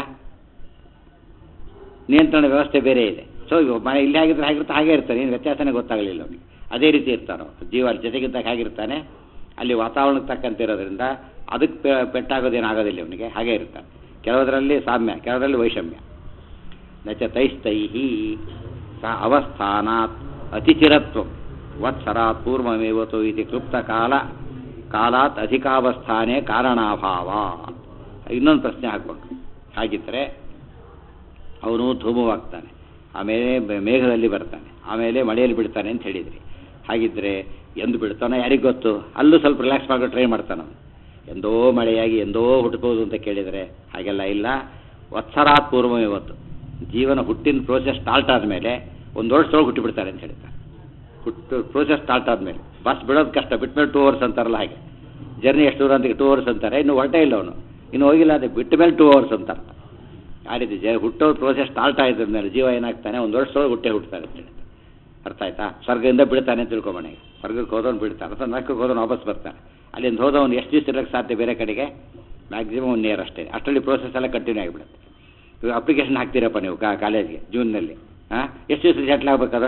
ನಿಯಂತ್ರಣ ವ್ಯವಸ್ಥೆ ಬೇರೆ ಇದೆ ಸೊ ಮನೆ ಇಲ್ಲಿ ಆಗಿದ್ರೆ ಹಾಗಿರುತ್ತೆ ಹಾಗೆ ಇರ್ತಾನೆ ಏನು ವ್ಯತ್ಯಾಸನೇ ಗೊತ್ತಾಗಲಿಲ್ಲ ಅವನಿಗೆ ಅದೇ ರೀತಿ ಇರ್ತಾರೋ ಜೀವ ಅಲ್ಲಿ ಜೊತೆಗಿದ್ದಾಗ ಹೇಗಿರ್ತಾನೆ ಅಲ್ಲಿ ವಾತಾವರಣಕ್ಕೆ ತಕ್ಕಂತೆ ಇರೋದ್ರಿಂದ ಅದಕ್ಕೆ ಪೆ- ಪೆಟ್ಟಾಗೋದೇನು ಆಗೋದಿಲ್ಲ ಅವನಿಗೆ ಹಾಗೆ ಇರ್ತಾನೆ ಕೆಲವದರಲ್ಲಿ ಸಾಮ್ಯ ಕೆಲವರಲ್ಲಿ ವೈಷಮ್ಯ ನಚ ತೈಸ್ತೈಹಿ ಸ ಅವಸ್ಥಾನಾತ್ ಅತಿಚಿರತ್ವ ವತ್ಸರಾತ್ ಪೂರ್ವಮೇವತು ಇತಿ ಕ್ಲುಪ್ತ ಕಾಲ ಕಾಲಾತ್ ಅಧಿಕಾವಸ್ಥಾನೇ ಕಾರಣಾಭಾವ ಇನ್ನೊಂದು ಪ್ರಶ್ನೆ ಹಾಕ್ಕೊಂಡು ಹಾಗಿದ್ದರೆ ಅವನು ಧೂಮವಾಗ್ತಾನೆ ಆಮೇಲೆ ಬೆ- ಮೇಘದಲ್ಲಿ ಬರ್ತಾನೆ ಆಮೇಲೆ ಮಳೆಯಲ್ಲಿ ಬಿಡ್ತಾನೆ ಅಂತ ಹೇಳಿದ್ರಿ ಹಾಗಿದ್ರೆ ಎಂದು ಬಿಡ್ತಾನೋ ಯಾರಿಗೆ ಗೊತ್ತು ಅಲ್ಲೂ ಸ್ವಲ್ಪ ರಿಲ್ಯಾಕ್ಸ್ ಮಾಡೋ ಟ್ರೈ ಮಾಡ್ತಾನೆ ಅವನು ಎಂದೋ ಮಳೆಯಾಗಿ ಎಂದೋ ಹುಟ್ಟಬಹುದು ಅಂತ ಕೇಳಿದರೆ ಹಾಗೆಲ್ಲ ಇಲ್ಲ ವತ್ಸರಾತ್ ಪೂರ್ವ ಇವತ್ತು ಜೀವನ ಹುಟ್ಟಿನ ಪ್ರೋಸೆಸ್ ಸ್ಟಾರ್ಟ್ ಆದಮೇಲೆ ಒಂದು ವರ್ಷದೊಳಗೆ ಹುಟ್ಟಿಬಿಡ್ತಾರೆ ಅಂತ ಹೇಳ್ತಾರೆ ಹುಟ್ಟು ಪ್ರೋಸೆಸ್ ಸ್ಟಾರ್ಟ್ ಆದಮೇಲೆ ಬಸ್ ಬಿಡೋದು ಕಷ್ಟ ಬಿಟ್ಮೇಲೆ ಟೂ ಅವರ್ಸ್ ಅಂತಾರಲ್ಲ ಹಾಗೆ ಜರ್ನಿ ಎಷ್ಟು ದೂರ ಅಂತ ಟೂ ಅವರ್ಸ್ ಅಂತಾರೆ ಇನ್ನು ಹೊರಟೇ ಇಲ್ಲ ಅವನು ಇನ್ನು ಹೋಗಿಲ್ಲ ಅದೇ ಬಿಟ್ಟ ಮೇಲೆ ಟೂ ಅವರ್ಸ್ ಅಂತಾರೆ ಆ ರೀತಿ ಜ ಹುಟ್ಟೋ ಪ್ರೋಸೆಸ್ ಸ್ಟಾರ್ಟ್ ಆಯ್ತದ ಮೇಲೆ ಜೀವ ಏನಾಗ್ತಾನೆ ಒಂದು ವರ್ಷದೊಳಗೆ ಹುಟ್ಟೆ ಹುಡ್ತಾರೆ ಅಂತ ಹೇಳ್ತಾರೆ ಅರ್ಥ ಆಯ್ತಾ ಸ್ವರ್ಗದಿಂದ ಬಿಡ್ತಾನೆ ಅಂತ ತಿಳ್ಕೊಂಬಣ ಈಗ ಸ್ವರ್ಗಕ್ಕೆ ಹೋದವನು ಬಿಡ್ತಾನೆ ಅಥವಾ ನರಕಕ್ಕೆ ಹೋದವನು ವಾಪಸ್ ಬರ್ತಾನೆ ಅಲ್ಲಿಂದ ಹೋದವನು ಎಷ್ಟು ದಿವಸ ಇರೋಕ್ಕೆ ಸಾಧ್ಯ ಬೇರೆ ಕಡೆಗೆ ಮ್ಯಾಕ್ಸಿಮಮ್ ಒನ್ ಇಯರ್ ಅಷ್ಟೇ ಅಷ್ಟರಲ್ಲಿ ಪ್ರೋಸೆಸ್ ಎಲ್ಲ ಕಂಟಿನ್ಯೂ ಆಗಿಬಿಡುತ್ತೆ ಇವಾಗ ಅಪ್ಲಿಕೇಶನ್ ಹಾಕ್ತೀರಪ್ಪ ನೀವು ಕಾ ಕಾಲೇಜ್ಗೆ ಜೂನ್ನಲ್ಲಿ ಹಾಂ ಎಷ್ಟು ದಿವಸ ಸೆಟ್ಲ್ ಆಗಬೇಕದು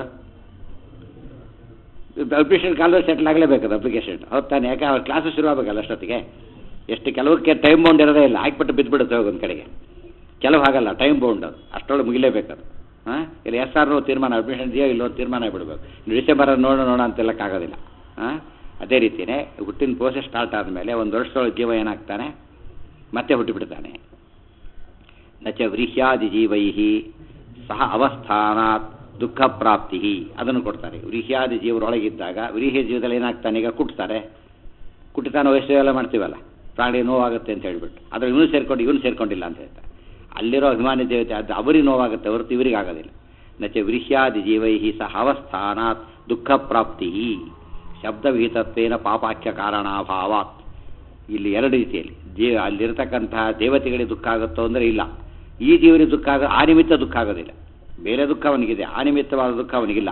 ಅಪ್ಲಿಕೇಶನ್ ಕಾಲೇಜ್ ಸೆಟ್ಲ್ ಆಗಲೇಬೇಕದು ಅಪ್ಲಿಕೇಶನ್ ಹೌದು ತಾನೆ ಯಾಕೆ ಅವ್ರ ಕ್ಲಾಸಸ್ ಶುರು ಆಗಬೇಕಲ್ಲ ಅಷ್ಟೊತ್ತಿಗೆ ಎಷ್ಟು ಕೆಲವಕ್ಕೆ ಟೈಮ್ ಬೌಂಡ್ ಇರೋದೇ ಇಲ್ಲ ಹಾಕ್ಬಿಟ್ಟು ಬಿದ್ದುಬಿಡುತ್ತೆ ಹೋಗಿ ಒಂದು ಕಡೆಗೆ ಕೆಲವು ಹಾಗಲ್ಲ ಟೈಮ್ ಬೌಂಡ್ ಅದು ಅಷ್ಟರೊಳಗೆ ಮುಗಿಲೇಬೇಕದು ಹಾಂ ಇಲ್ಲಿ ಎಸ್ ಆರ್ ತೀರ್ಮಾನ ಅಡ್ಮಿಷನ್ ಇದೆಯೋ ಇಲ್ಲೋ ತೀರ್ಮಾನ ಬಿಡಬೇಕು ಡಿಸೆಂಬರ್ ನೋಡೋಣ ನೋಡೋಣ ಅಂತೆಲ್ಲಕ್ಕಾಗೋದಿಲ್ಲ ಹಾಂ ಅದೇ ರೀತಿಯೇ ಹುಟ್ಟಿನ ಪ್ರೋಸೆಸ್ ಸ್ಟಾರ್ಟ್ ಆದಮೇಲೆ ಒಂದು ವರ್ಷದೊಳಗೆ ಜೀವ ಏನಾಗ್ತಾನೆ ಮತ್ತೆ ಹುಟ್ಟಿಬಿಡ್ತಾನೆ ನಚ ವ್ರೀಹ್ಯಾದಿ ಜೀವೈ ಸಹ ಅವಸ್ಥಾನಾತ್ ದುಃಖ ಪ್ರಾಪ್ತಿ ಅದನ್ನು ಕೊಡ್ತಾರೆ ವ್ರೀಹ್ಯಾದಿ ಜೀವರೊಳಗಿದ್ದಾಗ ವ್ರೀಹ್ಯ ಜೀವದಲ್ಲಿ ಏನಾಗ್ತಾನೆ ಈಗ ಕುಟ್ತಾರೆ ಕುಟ್ಟಿತಾನೆ ವಯಸ್ಸು ಎಲ್ಲ ಮಾಡ್ತೀವಲ್ಲ ಪ್ರಾಣಿ ನೋವಾಗುತ್ತೆ ಅಂತ ಹೇಳ್ಬಿಟ್ಟು ಆದರೆ ಇವನು ಸೇರ್ಕೊಂಡು ಇವನು ಸೇರ್ಕೊಂಡಿಲ್ಲ ಅಂತ ಹೇಳ್ತಾರೆ ಅಲ್ಲಿರೋ ಅಭಿಮಾನಿ ದೇವತೆ ಅದು ಅವರಿಗೆ ನೋವಾಗುತ್ತೆ ಹೊರತು ಇವರಿಗೆ ಆಗೋದಿಲ್ಲ ನಚ ವ್ರೀಹ್ಯಾದಿ ಜೀವೈ ಸಹ ಅವಸ್ಥಾನಾತ್ ದುಃಖ ಪ್ರಾಪ್ತಿ ಶಬ್ದವಿಹಿತತ್ವೇನ ಪಾಪಾಖ್ಯ ಕಾರಣಾಭಾವಾತ್ ಇಲ್ಲಿ ಎರಡು ರೀತಿಯಲ್ಲಿ ಜೀವ ಅಲ್ಲಿರ್ತಕ್ಕಂತಹ ದೇವತೆಗಳಿಗೆ ದುಃಖ ಆಗುತ್ತೋ ಅಂದರೆ ಇಲ್ಲ ಈ ಜೀವನಿಗೆ ದುಃಖ ಆಗ ಆ ನಿಮಿತ್ತ ದುಃಖ ಆಗೋದಿಲ್ಲ ಬೇರೆ ದುಃಖ ಅವನಿಗಿದೆ ಆ ನಿಮಿತ್ತವಾದ ದುಃಖ ಅವನಿಗಿಲ್ಲ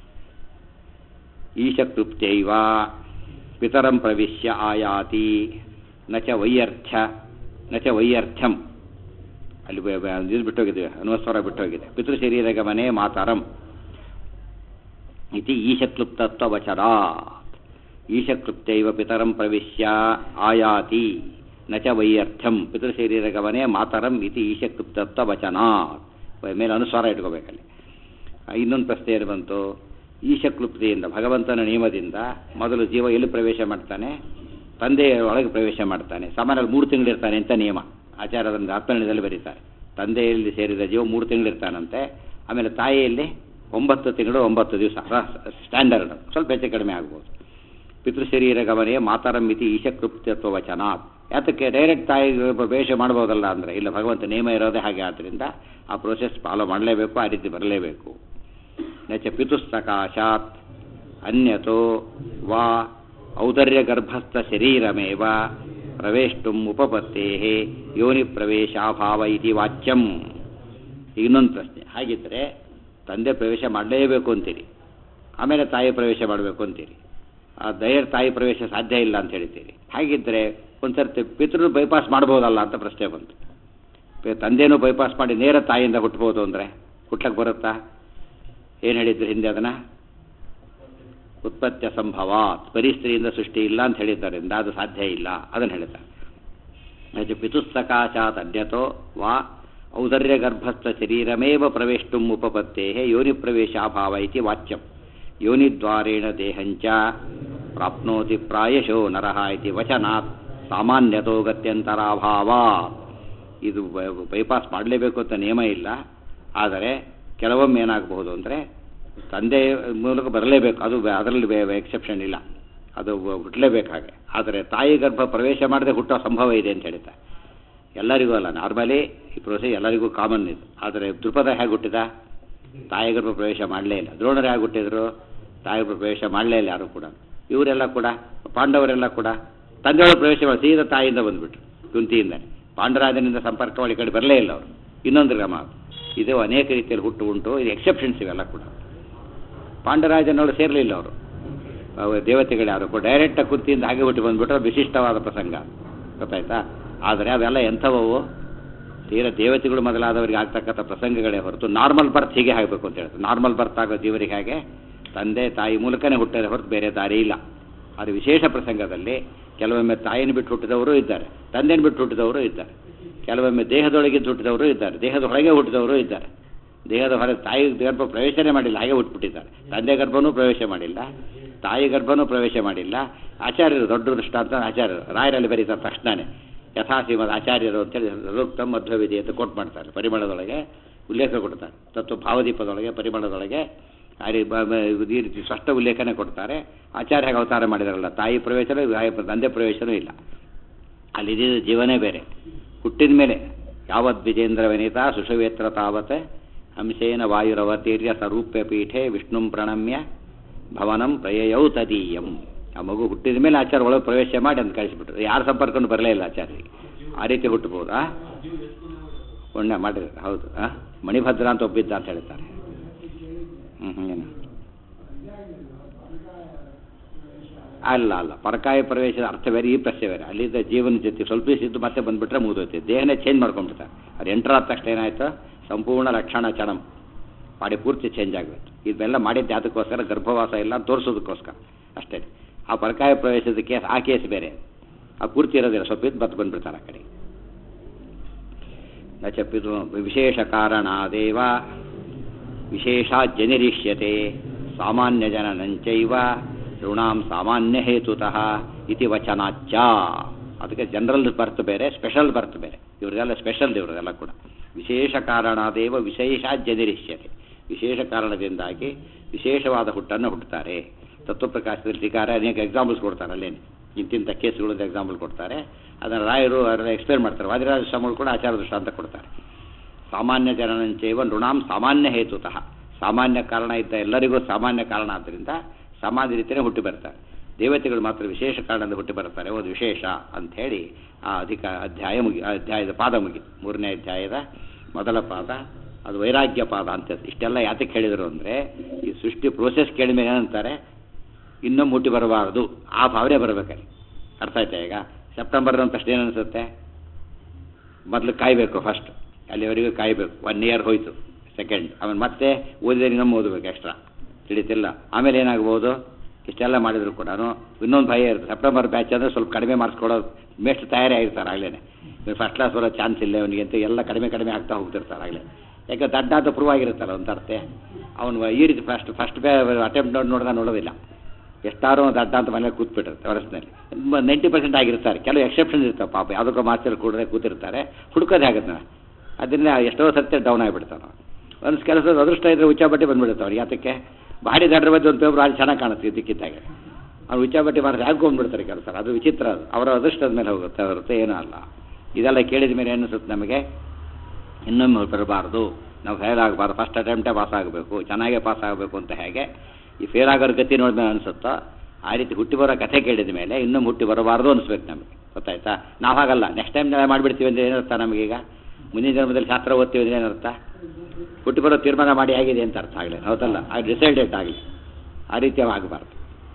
ಈಶಕೃಪ್ತೈವ ಪಿತರಂ ಪ್ರವಿಶ್ಯ ಆಯಾತಿ ನಚ ವೈಯರ್ಥ್ಯ ನಚ ವೈಯರ್ಥ್ಯಂ ಅಲ್ಲಿ ಬ- ಬ- ಇದು ಬಿಟ್ಟೋಗಿದೆ ಅನುವಸ್ವರ ಬಿಟ್ಟೋಗಿದೆ ಪಿತೃ ಶರೀರ ಗಮನೆ ಮಾತರಂ ಇತಿ ಈಶಕ್ಲುಪ್ತತ್ವ ವಚನ ಈಶಕ್ಲುಪ್ತೈವ ಪಿತರಂ ಪ್ರವಿಶ್ಯ ಆಯಾತಿ ನ ಚ ವೈಯರ್ಥ್ಯಂ ಪಿತೃಶರೀರ ಗಮನೆ ಮಾತರಂ ಇತಿ ಈಶಕ್ಲುಪ್ತತ್ವ ವಚನ ಮೇಲೆ ಅನುಸ್ವಾರ ಇಟ್ಕೋಬೇಕಲ್ಲಿ ಇನ್ನೊಂದು ಪ್ರಶ್ನೆ ಏನು ಬಂತು ಈಶಕ್ಲುಪ್ತಿಯಿಂದ ಭಗವಂತನ ನಿಯಮದಿಂದ ಮೊದಲು ಜೀವ ಎಲ್ಲಿ ಪ್ರವೇಶ ಮಾಡ್ತಾನೆ ತಂದೆಯ ಒಳಗೆ ಪ್ರವೇಶ ಮಾಡ್ತಾನೆ ಸಾಮಾನ್ಯವಾಗಿ ಮೂರು ತಿಂಗಳಿರ್ತಾನೆ ಅಂತ ನಿಯಮ ಆಚಾರ್ಯದಿಂದ ಆತ್ಮನಿರ್ಣಯದಲ್ಲಿ ಬರೀತಾರೆ ತಂದೆಯಲ್ಲಿ ಸೇರಿದ ಜೀವ ಮೂರು ತಿಂಗಳಿರ್ತಾನಂತೆ ಆಮೇಲೆ ತಾಯಿಯಲ್ಲಿ ಒಂಬತ್ತು ತಿಂಗಳು ಒಂಬತ್ತು ದಿವಸ ಸ್ಟ್ಯಾಂಡರ್ಡ್ ಸ್ವಲ್ಪ ಹೆಚ್ಚು ಕಡಿಮೆ ಆಗ್ಬೋದು ಪಿತೃಶರೀರ ಗಮನೆ ಮಾತರಂ ಮಿತಿ ಈಶಕೃಪ್ಯತ್ವ ವಚನ ಯಾತಕ್ಕೆ ಡೈರೆಕ್ಟ್ ತಾಯಿ ಪ್ರವೇಶ ಮಾಡ್ಬೋದಲ್ಲ ಅಂದರೆ ಇಲ್ಲ ಭಗವಂತ ನಿಯಮ ಇರೋದೇ ಹಾಗೆ ಆದ್ದರಿಂದ ಆ ಪ್ರೋಸೆಸ್ ಫಾಲೋ ಮಾಡಲೇಬೇಕು ಆ ರೀತಿ ಬರಲೇಬೇಕು ನಚ ಪಿತುಸ್ತಕಾಶಾತ್ ಅನ್ಯತೋ ವಾ ಔದರ್ಯಗರ್ಭಸ್ಥ ಶರೀರಮೇವ ಪ್ರವೇಷ್ಟುಂ ಉಪಪತ್ತೇ ಯೋನಿ ಪ್ರವೇಶಾಭಾವ ಇತಿ ವಾಚ್ಯಂ ಇನ್ನೊಂದು ಪ್ರಶ್ನೆ ಹಾಗಿದ್ದರೆ ತಂದೆ ಪ್ರವೇಶ ಮಾಡಲೇಬೇಕು ಅಂತೀರಿ ಆಮೇಲೆ ತಾಯಿ ಪ್ರವೇಶ ಮಾಡಬೇಕು ಅಂತೀರಿ ಆ ದಯರ್ ತಾಯಿ ಪ್ರವೇಶ ಸಾಧ್ಯ ಇಲ್ಲ ಅಂತ ಹೇಳ್ತೀರಿ ಹಾಗಿದ್ದರೆ ಒಂದು ಸರ್ತಿ ಪಿತೃ ಬೈಪಾಸ್ ಮಾಡ್ಬೋದಲ್ಲ ಅಂತ ಪ್ರಶ್ನೆ ಬಂತು ಪೆ- ತಂದೆನೂ ಬೈಪಾಸ್ ಮಾಡಿ ನೇರ ತಾಯಿಯಿಂದ ಹುಟ್ಬೋದು ಅಂದರೆ ಹುಟ್ಲಕ್ಕೆ ಬರುತ್ತಾ ಏನು ಹೇಳಿದ್ರು ಹಿಂದೆ ಅದನ್ನು ಉತ್ಪತ್ತಿ ಸಂಭವಾತ್ ಪರಿಸ್ತ್ರೀಯಿಂದ ಸೃಷ್ಟಿ ಇಲ್ಲ ಅಂತ ಹೇಳಿದ್ದರಿಂದ ಅದು ಸಾಧ್ಯ ಇಲ್ಲ ಅದನ್ನು ಹೇಳ್ತಾರೆ ನಚ ಪಿತುಸ್ತಕಾಶಾತ್ ಅನ್ಯತೋ ವಾ ಔದರ್ಯಗರ್ಭಸ್ಥ ಶರೀರಮೇವ ಪ್ರವೇಷ್ಟುಂ ಉಪಪತ್ತೇ ಯೋನಿ ಪ್ರವೇಶಾಭಾವ ಇತಿ ವಾಚ್ಯಂ ಯೋನಿದ್ವಾರೇಣ ದೇಹಂಚ ಪ್ರಾಪ್ನೋತಿ ಪ್ರಾಯಶೋ ನರಃ ಇತಿ ವಚನಾತ್ ಸಾಮಾನ್ಯತೋ ಗತ್ಯಂತರಾಭಾವ ಇದು ಬ- ಬೈಪಾಸ್ ಮಾಡಲೇಬೇಕು ಅಂತ ನಿಯಮ ಇಲ್ಲ ಆದರೆ ಕೆಲವೊಮ್ಮೆ ಏನಾಗಬಹುದು ಅಂದರೆ ತಂದೆ ಮೂಲಕ ಬರಲೇಬೇಕು ಅದು ಬೆ- ಅದರಲ್ಲಿ ಎಕ್ಸೆಪ್ಷನ್ ಇಲ್ಲ ಅದು ಹುಟ್ಟಲೇಬೇಕು ಹಾಗೆ ಆದರೆ ತಾಯಿ ಗರ್ಭ ಪ್ರವೇಶ ಮಾಡದೆ ಹುಟ್ಟೋ ಸಂಭವ ಇದೆ ಅಂತ ಹೇಳ್ತಾರೆ ಎಲ್ಲರಿಗೂ ಅಲ್ಲ ನಾರ್ಮಲಿ ಈ ಪ್ರೋಸೆಸ್ ಎಲ್ಲರಿಗೂ ಕಾಮನ್ ಇದು ಆದರೆ ದೃಪದ ಹೇಗೆ ಹುಟ್ಟಿದ ತಾಯಿ ಗರ್ಭ ಪ್ರವೇಶ ಮಾಡಲೇ ಇಲ್ಲ ದ್ರೋಣರು ಹೇಗೆ ಹುಟ್ಟಿದ್ರು ತಾಯಿ ಗರ್ಭ ಪ್ರವೇಶ ಮಾಡಲೇ ಇಲ್ಲ ಯಾರು ಕೂಡ ಇವರೆಲ್ಲ ಕೂಡ ಪಾಂಡವರೆಲ್ಲ ಕೂಡ ತಂದೆಯೊಳಗೆ ಪ್ರವೇಶ ಮಾಡಿ ಸೀದಾ ತಾಯಿಯಿಂದ ಬಂದುಬಿಟ್ರು ಕುಂತಿಯಿಂದ ಪಾಂಡರಾಜನಿಂದ ಸಂಪರ್ಕ ಮಾಡಿ ಈ ಕಡೆ ಬರಲೇ ಇಲ್ಲ ಅವರು ಇನ್ನೊಂದು ಕ್ರಮ ಅದು. ಇದು ಅನೇಕ ರೀತಿಯಲ್ಲಿ ಹುಟ್ಟು ಉಂಟು ಇದು ಎಕ್ಸೆಪ್ಷನ್ಸ್ ಇವೆಲ್ಲ ಕೂಡ ಪಾಂಡರಾಜನವರು ಸೇರಲಿಲ್ಲ ಅವರು ಅವು ದೇವತೆಗಳು ಯಾರು ಕೂಡ ಡೈರೆಕ್ಟಾಗಿ ಕುಂತಿಯಿಂದ ಹಾಗೆ ಹುಟ್ಟಿ ಬಂದ್ಬಿಟ್ರೆ ವಿಶಿಷ್ಟವಾದ ಪ್ರಸಂಗ ಗೊತ್ತಾಯ್ತಾ ಆದರೆ ಅವೆಲ್ಲ ಎಂಥವವು ತೀರ ದೇವತೆಗಳು ಮೊದಲಾದವರಿಗೆ ಆಗ್ತಕ್ಕಂಥ ಪ್ರಸಂಗಗಳೇ ಹೊರತು ನಾರ್ಮಲ್ ಬರ್ತ್ ಹೀಗೆ ಆಗಬೇಕು ಅಂತ ಹೇಳ್ತಾರೆ ನಾರ್ಮಲ್ ಬರ್ತ್ ಆಗೋ ಜೀವರಿಗೆ ಹಾಗೆ ತಂದೆ ತಾಯಿ ಮೂಲಕನೇ ಹುಟ್ಟದೆ ಹೊರತು ಬೇರೆ ದಾರಿ ಇಲ್ಲ ಅದು ವಿಶೇಷ ಪ್ರಸಂಗದಲ್ಲಿ ಕೆಲವೊಮ್ಮೆ ತಾಯಿನ ಬಿಟ್ಟು ಹುಟ್ಟಿದವರು ಇದ್ದಾರೆ ತಂದೆನ ಬಿಟ್ಟು ಹುಟ್ಟಿದವರು ಇದ್ದಾರೆ ಕೆಲವೊಮ್ಮೆ ದೇಹದೊಳಗಿದ್ದು ಹುಟ್ಟಿದವರು ಇದ್ದಾರೆ ದೇಹದ ಹೊರಗೆ ಹುಟ್ಟಿದವರು ಇದ್ದಾರೆ ದೇಹದ ಹೊರಗೆ ತಾಯಿ ಗರ್ಭ ಪ್ರವೇಶನೇ ಮಾಡಿಲ್ಲ ಹಾಗೆ ಹುಟ್ಟುಬಿಟ್ಟಿದ್ದಾರೆ ತಂದೆ ಗರ್ಭನೂ ಪ್ರವೇಶ ಮಾಡಿಲ್ಲ ತಾಯಿ ಗರ್ಭನೂ ಪ್ರವೇಶ ಮಾಡಿಲ್ಲ ಆಚಾರ್ಯರು ದೊಡ್ಡ ದೃಷ್ಟಾಂತ ಆಚಾರ್ಯರು ರಾಯರಲ್ಲಿ ಬರೀತಾರೆ ತಕ್ಷಣನೇ ಯಥಾಸೀಮದ ಆಚಾರ್ಯರು ಅಂತೇಳಿ ರುಕ್ತಂ ಮಧ್ವವಿಧಿ ಅಂತ ಕೊಟ್ಟು ಮಾಡ್ತಾರೆ ಪರಿಮಳದೊಳಗೆ ಉಲ್ಲೇಖ ಕೊಡ್ತಾರೆ ತತ್ವ ಭಾವದೀಪದೊಳಗೆ ಪರಿಮಳದೊಳಗೆ ಆ ರೀ- ಬ- ಬ- ಈ ರೀತಿ ಸ್ಪಷ್ಟ ಉಲ್ಲೇಖನೆ ಕೊಡ್ತಾರೆ ಆಚಾರ್ಯ ಹೇಗೆ ಅವತಾರ ಮಾಡಿದಾರಲ್ಲ ತಾಯಿ ಪ್ರವೇಶನೂ ತಾಯಿ- ತಂದೆ ಪ್ರವೇಶನೂ ಇಲ್ಲ ಅಲ್ಲಿ ಇದ್ದಿದ್ದು ಜೀವನೇ ಬೇರೆ ಹುಟ್ಟಿದ ಮೇಲೆ ಯಾವತ್ ವಿಜೇಂದ್ರ ವನಿತ ಸುಷವೇತ್ರ ತಾವತ್ ಹಂಸೇನ ವಾಯುರವತೀರ್ಯ ಸರೂಪ್ಯ ಪೀಠೆ ವಿಷ್ಣುಂ ಪ್ರಣಮ್ಯ ಭವನಂ ಪ್ರಯಯೌ ತದೀಯಂ ಆ ಮಗು ಹುಟ್ಟಿದ ಮೇಲೆ ಆಚಾರ್ಯ ಒಳಗೆ ಪ್ರವೇಶ ಮಾಡಿ ಅಂತ ಕಳಿಸಿಬಿಟ್ರು ಯಾರ ಸಂಪರ್ಕನೂ ಬರಲೇ ಇಲ್ಲ ಆಚಾರ್ಯರಿಗೆ ಆ ರೀತಿ ಹುಟ್ಟಬಹುದಾ ಪುಣ್ಯ ಮಾಡಿದ್ರೆ ಹೌದು ಆ ಮಣಿಭದ್ರ ಅಂತ ಒಬ್ಬಿದ್ದ ಅಂತ ಹೇಳ್ತಾರೆ ಹ್ಞೂ ಹ್ಞೂ ಏನು ಅಲ್ಲ ಅಲ್ಲ ಪರಕಾಯ ಪ್ರವೇಶದ ಅರ್ಥ ಬೇರೆ ಈ ಪ್ರಶ್ನೆ ಬೇರೆ ಅಲ್ಲಿದ್ದ ಜೀವನ ಜೊತೆ ಸ್ವಲ್ಪ ದಿವಸ ಇದ್ದು ಮತ್ತೆ ಬಂದ್ಬಿಟ್ರೆ ಮುಗಿದೋಯ್ತು ದೇಹನೇ ಚೇಂಜ್ ಮಾಡ್ಕೊಂಡ್ಬಿಡ್ತಾರೆ ಅದು ಎಂಟರ್ ಆದ ತಕ್ಷಣ ಏನಾಯ್ತು ಸಂಪೂರ್ಣ ಲಕ್ಷಣ ಚಣಂ ಬಾಡಿ ಪೂರ್ತಿ ಚೇಂಜ್ ಆಗಬೇಕು ಇದೆಲ್ಲ ಮಾಡಿದ್ದು ಅದಕ್ಕೋಸ್ಕರ ಗರ್ಭವಾಸ ಇಲ್ಲ ಅಂತ ತೋರಿಸೋದಕ್ಕೋಸ್ಕರ ಅಷ್ಟೇ ಆ ಪರಕಾಯ ಪ್ರವೇಶದ ಕೇಸ್ ಆ ಕೇಸ್ ಬೇರೆ ಆ ಪೂರ್ತಿ ಇರೋದಿಲ್ಲ ಸ್ವಲ್ಪ ಇದ್ದು ಮತ್ತೆ ಬಂದ್ಬಿಡ್ತಾರೆ ಆ ಕಡೆ ನಚಪಿತು ವಿಶೇಷ ಕಾರಣಾದೇವ ವಿಶೇಷ ಜನಿರಿಷ್ಯತೆ ಸಾಮಾನ್ಯ ಜನನಂಚೈವ ಋಣಾಂ ಸಾಮಾನ್ಯ ಹೇತುತಃ ಇತಿ ವಚನಾಚ್ಚ ಅದಕ್ಕೆ ಜನರಲ್ ಬರ್ತ್ ಬೇರೆ ಸ್ಪೆಷಲ್ ಬರ್ತ್ ಬೇರೆ ಇವ್ರಿಗೆಲ್ಲ ಸ್ಪೆಷಲ್ ಇವ್ರಿಗೆಲ್ಲ ಕೂಡ ವಿಶೇಷ ಕಾರಣಾದೇವ ವಿಶೇಷ ಜನಿರಿಷ್ಯತೆ ವಿಶೇಷ ಕಾರಣದಿಂದಾಗಿ ವಿಶೇಷವಾದ ಹುಟ್ಟನ್ನು ಹುಟ್ಟುತ್ತಾರೆ ತತ್ವಪ್ರಕಾಶದಲ್ಲಿ ಟೀಕಾರ ಅನೇಕ ಎಕ್ಸಾಂಪಲ್ಸ್ ಕೊಡ್ತಾರೆ ಅಲ್ಲೇನು ಇಂತಿಂಥ ಕೇಸುಗಳದ್ದು ಎಕ್ಸಾಂಪಲ್ ಕೊಡ್ತಾರೆ ಅದನ್ನು ರಾಯರು ಅದನ್ನು ಎಕ್ಸ್ಪ್ಲೇನ್ ಮಾಡ್ತಾರೆ ವಾದಿರಾಜ ಸ್ವಾಮಿಗಳು ಕೂಡ ಆಚಾರ ದೃಷ್ಟಾಂತ ಕೊಡ್ತಾರೆ ಸಾಮಾನ್ಯ ಜನನಂಚೈವ ನೃಣಾಂ ಸಾಮಾನ್ಯ ಹೇತುತಃ ಸಾಮಾನ್ಯ ಕಾರಣ ಇದ್ದ ಎಲ್ಲರಿಗೂ ಸಾಮಾನ್ಯ ಕಾರಣ ಆದ್ದರಿಂದ ಸಾಮಾನ್ಯ ರೀತಿಯೇ ಹುಟ್ಟಿ ಬರ್ತಾರೆ ದೇವತೆಗಳು ಮಾತ್ರ ವಿಶೇಷ ಕಾರಣದಿಂದ ಹುಟ್ಟಿ ಬರ್ತಾರೆ ಒಂದು ವಿಶೇಷ ಅಂಥೇಳಿ ಆ ಅಧಿಕ ಅಧ್ಯಾಯ ಮುಗಿ ಆ ಅಧ್ಯಾಯದ ಪಾದ ಮುಗಿತು ಮೂರನೇ ಅಧ್ಯಾಯದ ಮೊದಲ ಪಾದ ಅದು ವೈರಾಗ್ಯ ಪಾದ ಅಂತ ಇಷ್ಟೆಲ್ಲ ಯಾತಕ್ಕೆ ಹೇಳಿದರು ಅಂದರೆ ಈ ಸೃಷ್ಟಿ ಪ್ರೋಸೆಸ್ ಕೇಳಿದ ಮೇಲೆ ಏನಂತಾರೆ ಇನ್ನೂ ಮುಟ್ಟಿ ಬರಬಾರದು ಆ ಭಾವನೆ ಬರಬೇಕಲ್ಲಿ ಅರ್ಥ ಆಯ್ತಾ ಈಗ ಸೆಪ್ಟೆಂಬರ್ ಅಂತ ತಕ್ಷಣ ಏನು ಅನಿಸುತ್ತೆ ಮೊದಲು ಕಾಯಬೇಕು ಫಸ್ಟ್ ಅಲ್ಲಿವರೆಗೂ ಕಾಯಬೇಕು ಒನ್ ಇಯರ್ ಹೋಯ್ತು ಸೆಕೆಂಡ್ ಆಮೇಲೆ ಮತ್ತೆ ಓದಿದ್ರೆ ಇನ್ನೊಮ್ಮೆ ಓದಬೇಕು ಎಕ್ಸ್ಟ್ರಾ ತಿಳಿತಿಲ್ಲ ಆಮೇಲೆ ಏನಾಗ್ಬೋದು ಇಷ್ಟೆಲ್ಲ ಮಾಡಿದ್ರು ಕೂಡ ಇನ್ನೊಂದು ಭಯ ಇರುತ್ತೆ ಸೆಪ್ಟೆಂಬರ್ ಬ್ಯಾಚ್ ಅಂದರೆ ಸ್ವಲ್ಪ ಕಡಿಮೆ ಮಾರ್ಕ್ಸ್ ಕೊಡೋದು ಮೇಸ್ಟ್ ತಯಾರಿ ಆಗಿರ್ತಾರೆ ಆಗಲೇ ಫಸ್ಟ್ ಕ್ಲಾಸ್ ಬರೋ ಚಾನ್ಸ್ ಇಲ್ಲ ಅವನಿಗೆ ಅಂತ ಎಲ್ಲ ಕಡಿಮೆ ಕಡಿಮೆ ಆಗ್ತಾ ಹೋಗ್ತಿರ್ತಾರೆ ಆಗಲೇ ಯಾಕೆ ದಡ್ಡ ಅಂತ ಪ್ರೂವ್ ಆಗಿರುತ್ತಲ್ಲ ಒಂದು ಅರ್ಥ ಅವನು ಈ ರೀತಿ ಫಸ್ಟ್ ಫಸ್ಟ್ ಅಟೆಂಪ್ಟ್ ನೋಡಿ ನೋಡ್ದ ನೋಡೋದಿಲ್ಲ ಎಷ್ಟಾರು ದಡ್ಡ ಅಂತ ಮನೇಲಿ ಕೂತ್ಬಿಟ್ಟಿರ್ತಾರೆ ವರ್ಷದಲ್ಲಿ ನೈಂಟಿ ಪರ್ಸೆಂಟ್ ಆಗಿರ್ತಾರೆ ಕೆಲವು ಎಕ್ಸೆಪ್ಷನ್ ಇರ್ತಾವೆ ಪಾಪ ಯಾವುದಕ್ಕೋ ಮಾಸ್ಟರ್ ಕೂಡಲೇ ಕೂತಿರ್ತಾರೆ ಹುಡುಕೋದೇ ಆಗುತ್ತೆ ಅದರಿಂದ ಎಷ್ಟೋ ಸತ್ಯ ಡೌನ್ ಆಗಿಬಿಡ್ತಾನೆ ಒಂದು ಕೆಲಸದ ಅದೃಷ್ಟ ಇದ್ರೆ ಉಚ್ಚಾಬಟ್ಟಿ ಬಂದ್ಬಿಡುತ್ತೆ ಅವ್ರಿಗೆ ಯಾತಕ್ಕೆ ಭಾರಿ ದಡ್ರ ಬಗ್ಗೆ ಒಂದು ಪೇಪರ್ ಅಲ್ಲಿ ಚೆನ್ನಾಗಿ ಕಾಣುತ್ತೆ ಇದಕ್ಕಿದ್ದಾಗೆ ಅವ್ರು ಉಚ್ಚಾಬಟ್ಟಿ ಮಾಡಿದ್ರೆ ಹಾಕೊಂಡ್ಬಿಡ್ತಾರೆ ಕೆಲಸ ಅದು ವಿಚಿತ್ರ ಅದು ಅವರ ಅದೃಷ್ಟದ ಮೇಲೆ ಹೋಗುತ್ತೆ ಹೊರತು ಏನೂ ಅಲ್ಲ ಇದೆಲ್ಲ ಕೇಳಿದ ಮೇಲೆ ಅನಿಸುತ್ತೆ ನಮಗೆ ಇನ್ನೊಮ್ಮೆ ಬರಬಾರ್ದು ನಾವು ಫೇಲ್ ಆಗಬಾರ್ದು ಫಸ್ಟ್ ಅಟೆಂಪ್ಟೇ ಪಾಸ್ ಆಗಬೇಕು ಚೆನ್ನಾಗೇ ಪಾಸ್ ಆಗಬೇಕು ಅಂತ ಹೇಗೆ ಈ ಫೇಲ್ ಆಗೋರ ಗತಿ ನೋಡಿದ್ಮೇಲೆ ಅನಿಸುತ್ತೋ ಆ ರೀತಿ ಹುಟ್ಟಿ ಬರೋ ಕಥೆ ಕೇಳಿದ ಮೇಲೆ ಇನ್ನೊಮ್ಮೆ ಹುಟ್ಟಿ ಬರಬಾರ್ದು ಅನಿಸ್ಬೇಕು ನಮಗೆ ಗೊತ್ತಾಯ್ತಾ ನಾವು ಹಾಗಲ್ಲ ನೆಕ್ಸ್ಟ್ ಟೈಮ್ ನಾಳೆ ಮಾಡಿಬಿಡ್ತೀವಿ ಅಂದರೆ ಏನರ್ಥ ನಮಗೀಗ ಮುಂದಿನ ಜನ್ಮದಲ್ಲಿ ಶಾಸ್ತ್ರ ಓದ್ತೀವಿ ಅಂದರೆ ಏನರ್ಥ ಹುಟ್ಟಿ ಬರೋ ತೀರ್ಮಾನ ಮಾಡಿ ಆಗಿದೆ ಅಂತ ಅರ್ಥ ಆಗಲಿ ಹೌದಲ್ಲ ಅದು ಡಿಸೈಡೆಡ್ ಆಗಲಿ ಆ ರೀತಿ ಆಗಬಾರ್ದು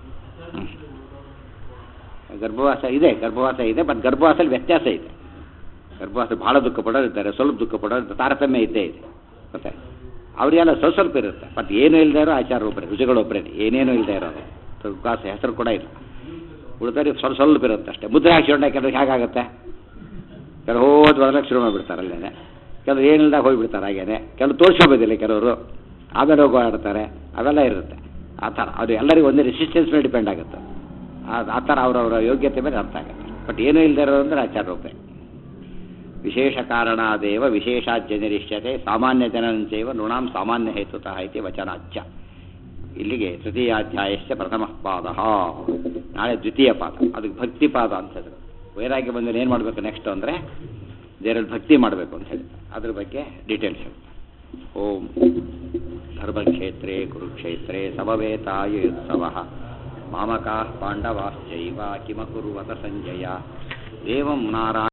ಗರ್ಭವಾಸ ಇದೆ ಗರ್ಭವಾಸ ಇದೆ ಬಟ್ ಗರ್ಭವಾಸಲ್ಲಿ ವ್ಯತ್ಯಾಸ ಇದೆ ಗರ್ಭವಾಸ ಭಾಳ ದುಃಖ ಪಡೋರು ಇದ್ದಾರೆ ಸ್ವಲ್ಪ ದುಃಖ ಪಡೋರು ಇರ್ತಾರೆ. ತಾರತಮ್ಯ ಇದ್ದೇ ಇದೆ ಮತ್ತೆ ಅವರಿಗೆಲ್ಲ ಸ್ವಲ್ಪ ಸ್ವಲ್ಪ ಇರುತ್ತೆ ಬಟ್ ಏನೂ ಇಲ್ಲದೆ ಇರೋ ಆಚಾರ ಒಬ್ಬರೇ ರುಚಿಗಳು ಒಬ್ಬರೇ ಏನೇನೂ ಇಲ್ಲದೆ ಇರೋದು ದುರ್ಗಾಸ ಹೆಸರು ಕೂಡ ಇಲ್ಲ ಉಳಿದವ್ರಿಗೆ ಸ್ವಲ್ಪ ಸ್ವಲ್ಪ ಇರುತ್ತೆ ಅಷ್ಟೇ ಮುದ್ರೆ ಹಾಕಿಕೊಂಡೆ ಕೆಲವ್ರಿಗೆ ಹೇಗಾಗುತ್ತೆ ಕೆಲವು ಹೋದ್ ಬದಲಕ್ಕೆ ಶುರು ಮಾಡಿಬಿಡ್ತಾರೆ ಅಲ್ಲೇ ಕೆಲವು ಏನಿಲ್ದಾಗ ಹೋಗಿಬಿಡ್ತಾರೆ ಹಾಗೇನೆ ಕೆಲವು ತೋರಿಸ್ಕೋಬೋದಿಲ್ಲ ಕೆಲವರು ಆಮೇಲೆ ಹೋಗಿ ಆಡ್ತಾರೆ ಅವೆಲ್ಲ ಇರುತ್ತೆ ಆ ಥರ ಅದು ಎಲ್ಲರಿಗೂ ಒಂದೇ ರೆಸಿಸ್ಟೆನ್ಸ್ ಮೇಲೆ ಡಿಪೆಂಡ್ ಆಗುತ್ತೆ ಆ- ಆ ಥರ ಅವರವರ ಯೋಗ್ಯತೆ ಮೇಲೆ ಅರ್ಥ ಆಗುತ್ತೆ ಬಟ್ ಏನೂ ಇಲ್ಲದೆ ಇರೋದು ಅಂದರೆ ಆಚಾರ ಒಬ್ಬರೇ ವಿಶೇಷ ಕಾರಣಾದೇವ ವಿಶೇಷಾಜ್ಯನಿರಿಷ್ಯತೆ ಸಾಮಾನ್ಯ ಜನಂಚೈವ ನೃಣಾಂ ಸಾಮಾನ್ಯ ಹೇತುತಃ ಇತಿ ವಚನಾಚ್ಯ ಇಲ್ಲಿಗೆ ತೃತೀಯಾಧ್ಯಾಯಸ್ಯ ಪ್ರಥಮ ಪಾದ ನಾಳೆ ದ್ವಿತೀಯ ಪಾದ ಅದಕ್ಕೆ ಭಕ್ತಿ ಪಾದ ಅಂತ ಹೇಳಿದ್ರು ವೈರಾಗ್ಯ ಬಂದರೆ ಏನು ಮಾಡಬೇಕು ನೆಕ್ಸ್ಟ್ ಅಂದರೆ ದೇವರಲ್ಲಿ ಭಕ್ತಿ ಮಾಡಬೇಕು ಅಂತ ಹೇಳಿ ಅದ್ರ ಬಗ್ಗೆ ಡೀಟೇಲ್ಸ್ ಹೇಳ್ತಾರೆ ಓಂ ಧರ್ಮಕ್ಷೇತ್ರೇ ಕುರುಕ್ಷೇತ್ರೇ ಸಮವೇತಾಯುತ್ಸವ ಮಾಮಕಾ ಪಾಂಡವಾಶ್ಚೈವ ಕಿಮಕುರುವತ ಸಂಜಯ ದೇವಂ ನಾರಾಯಣ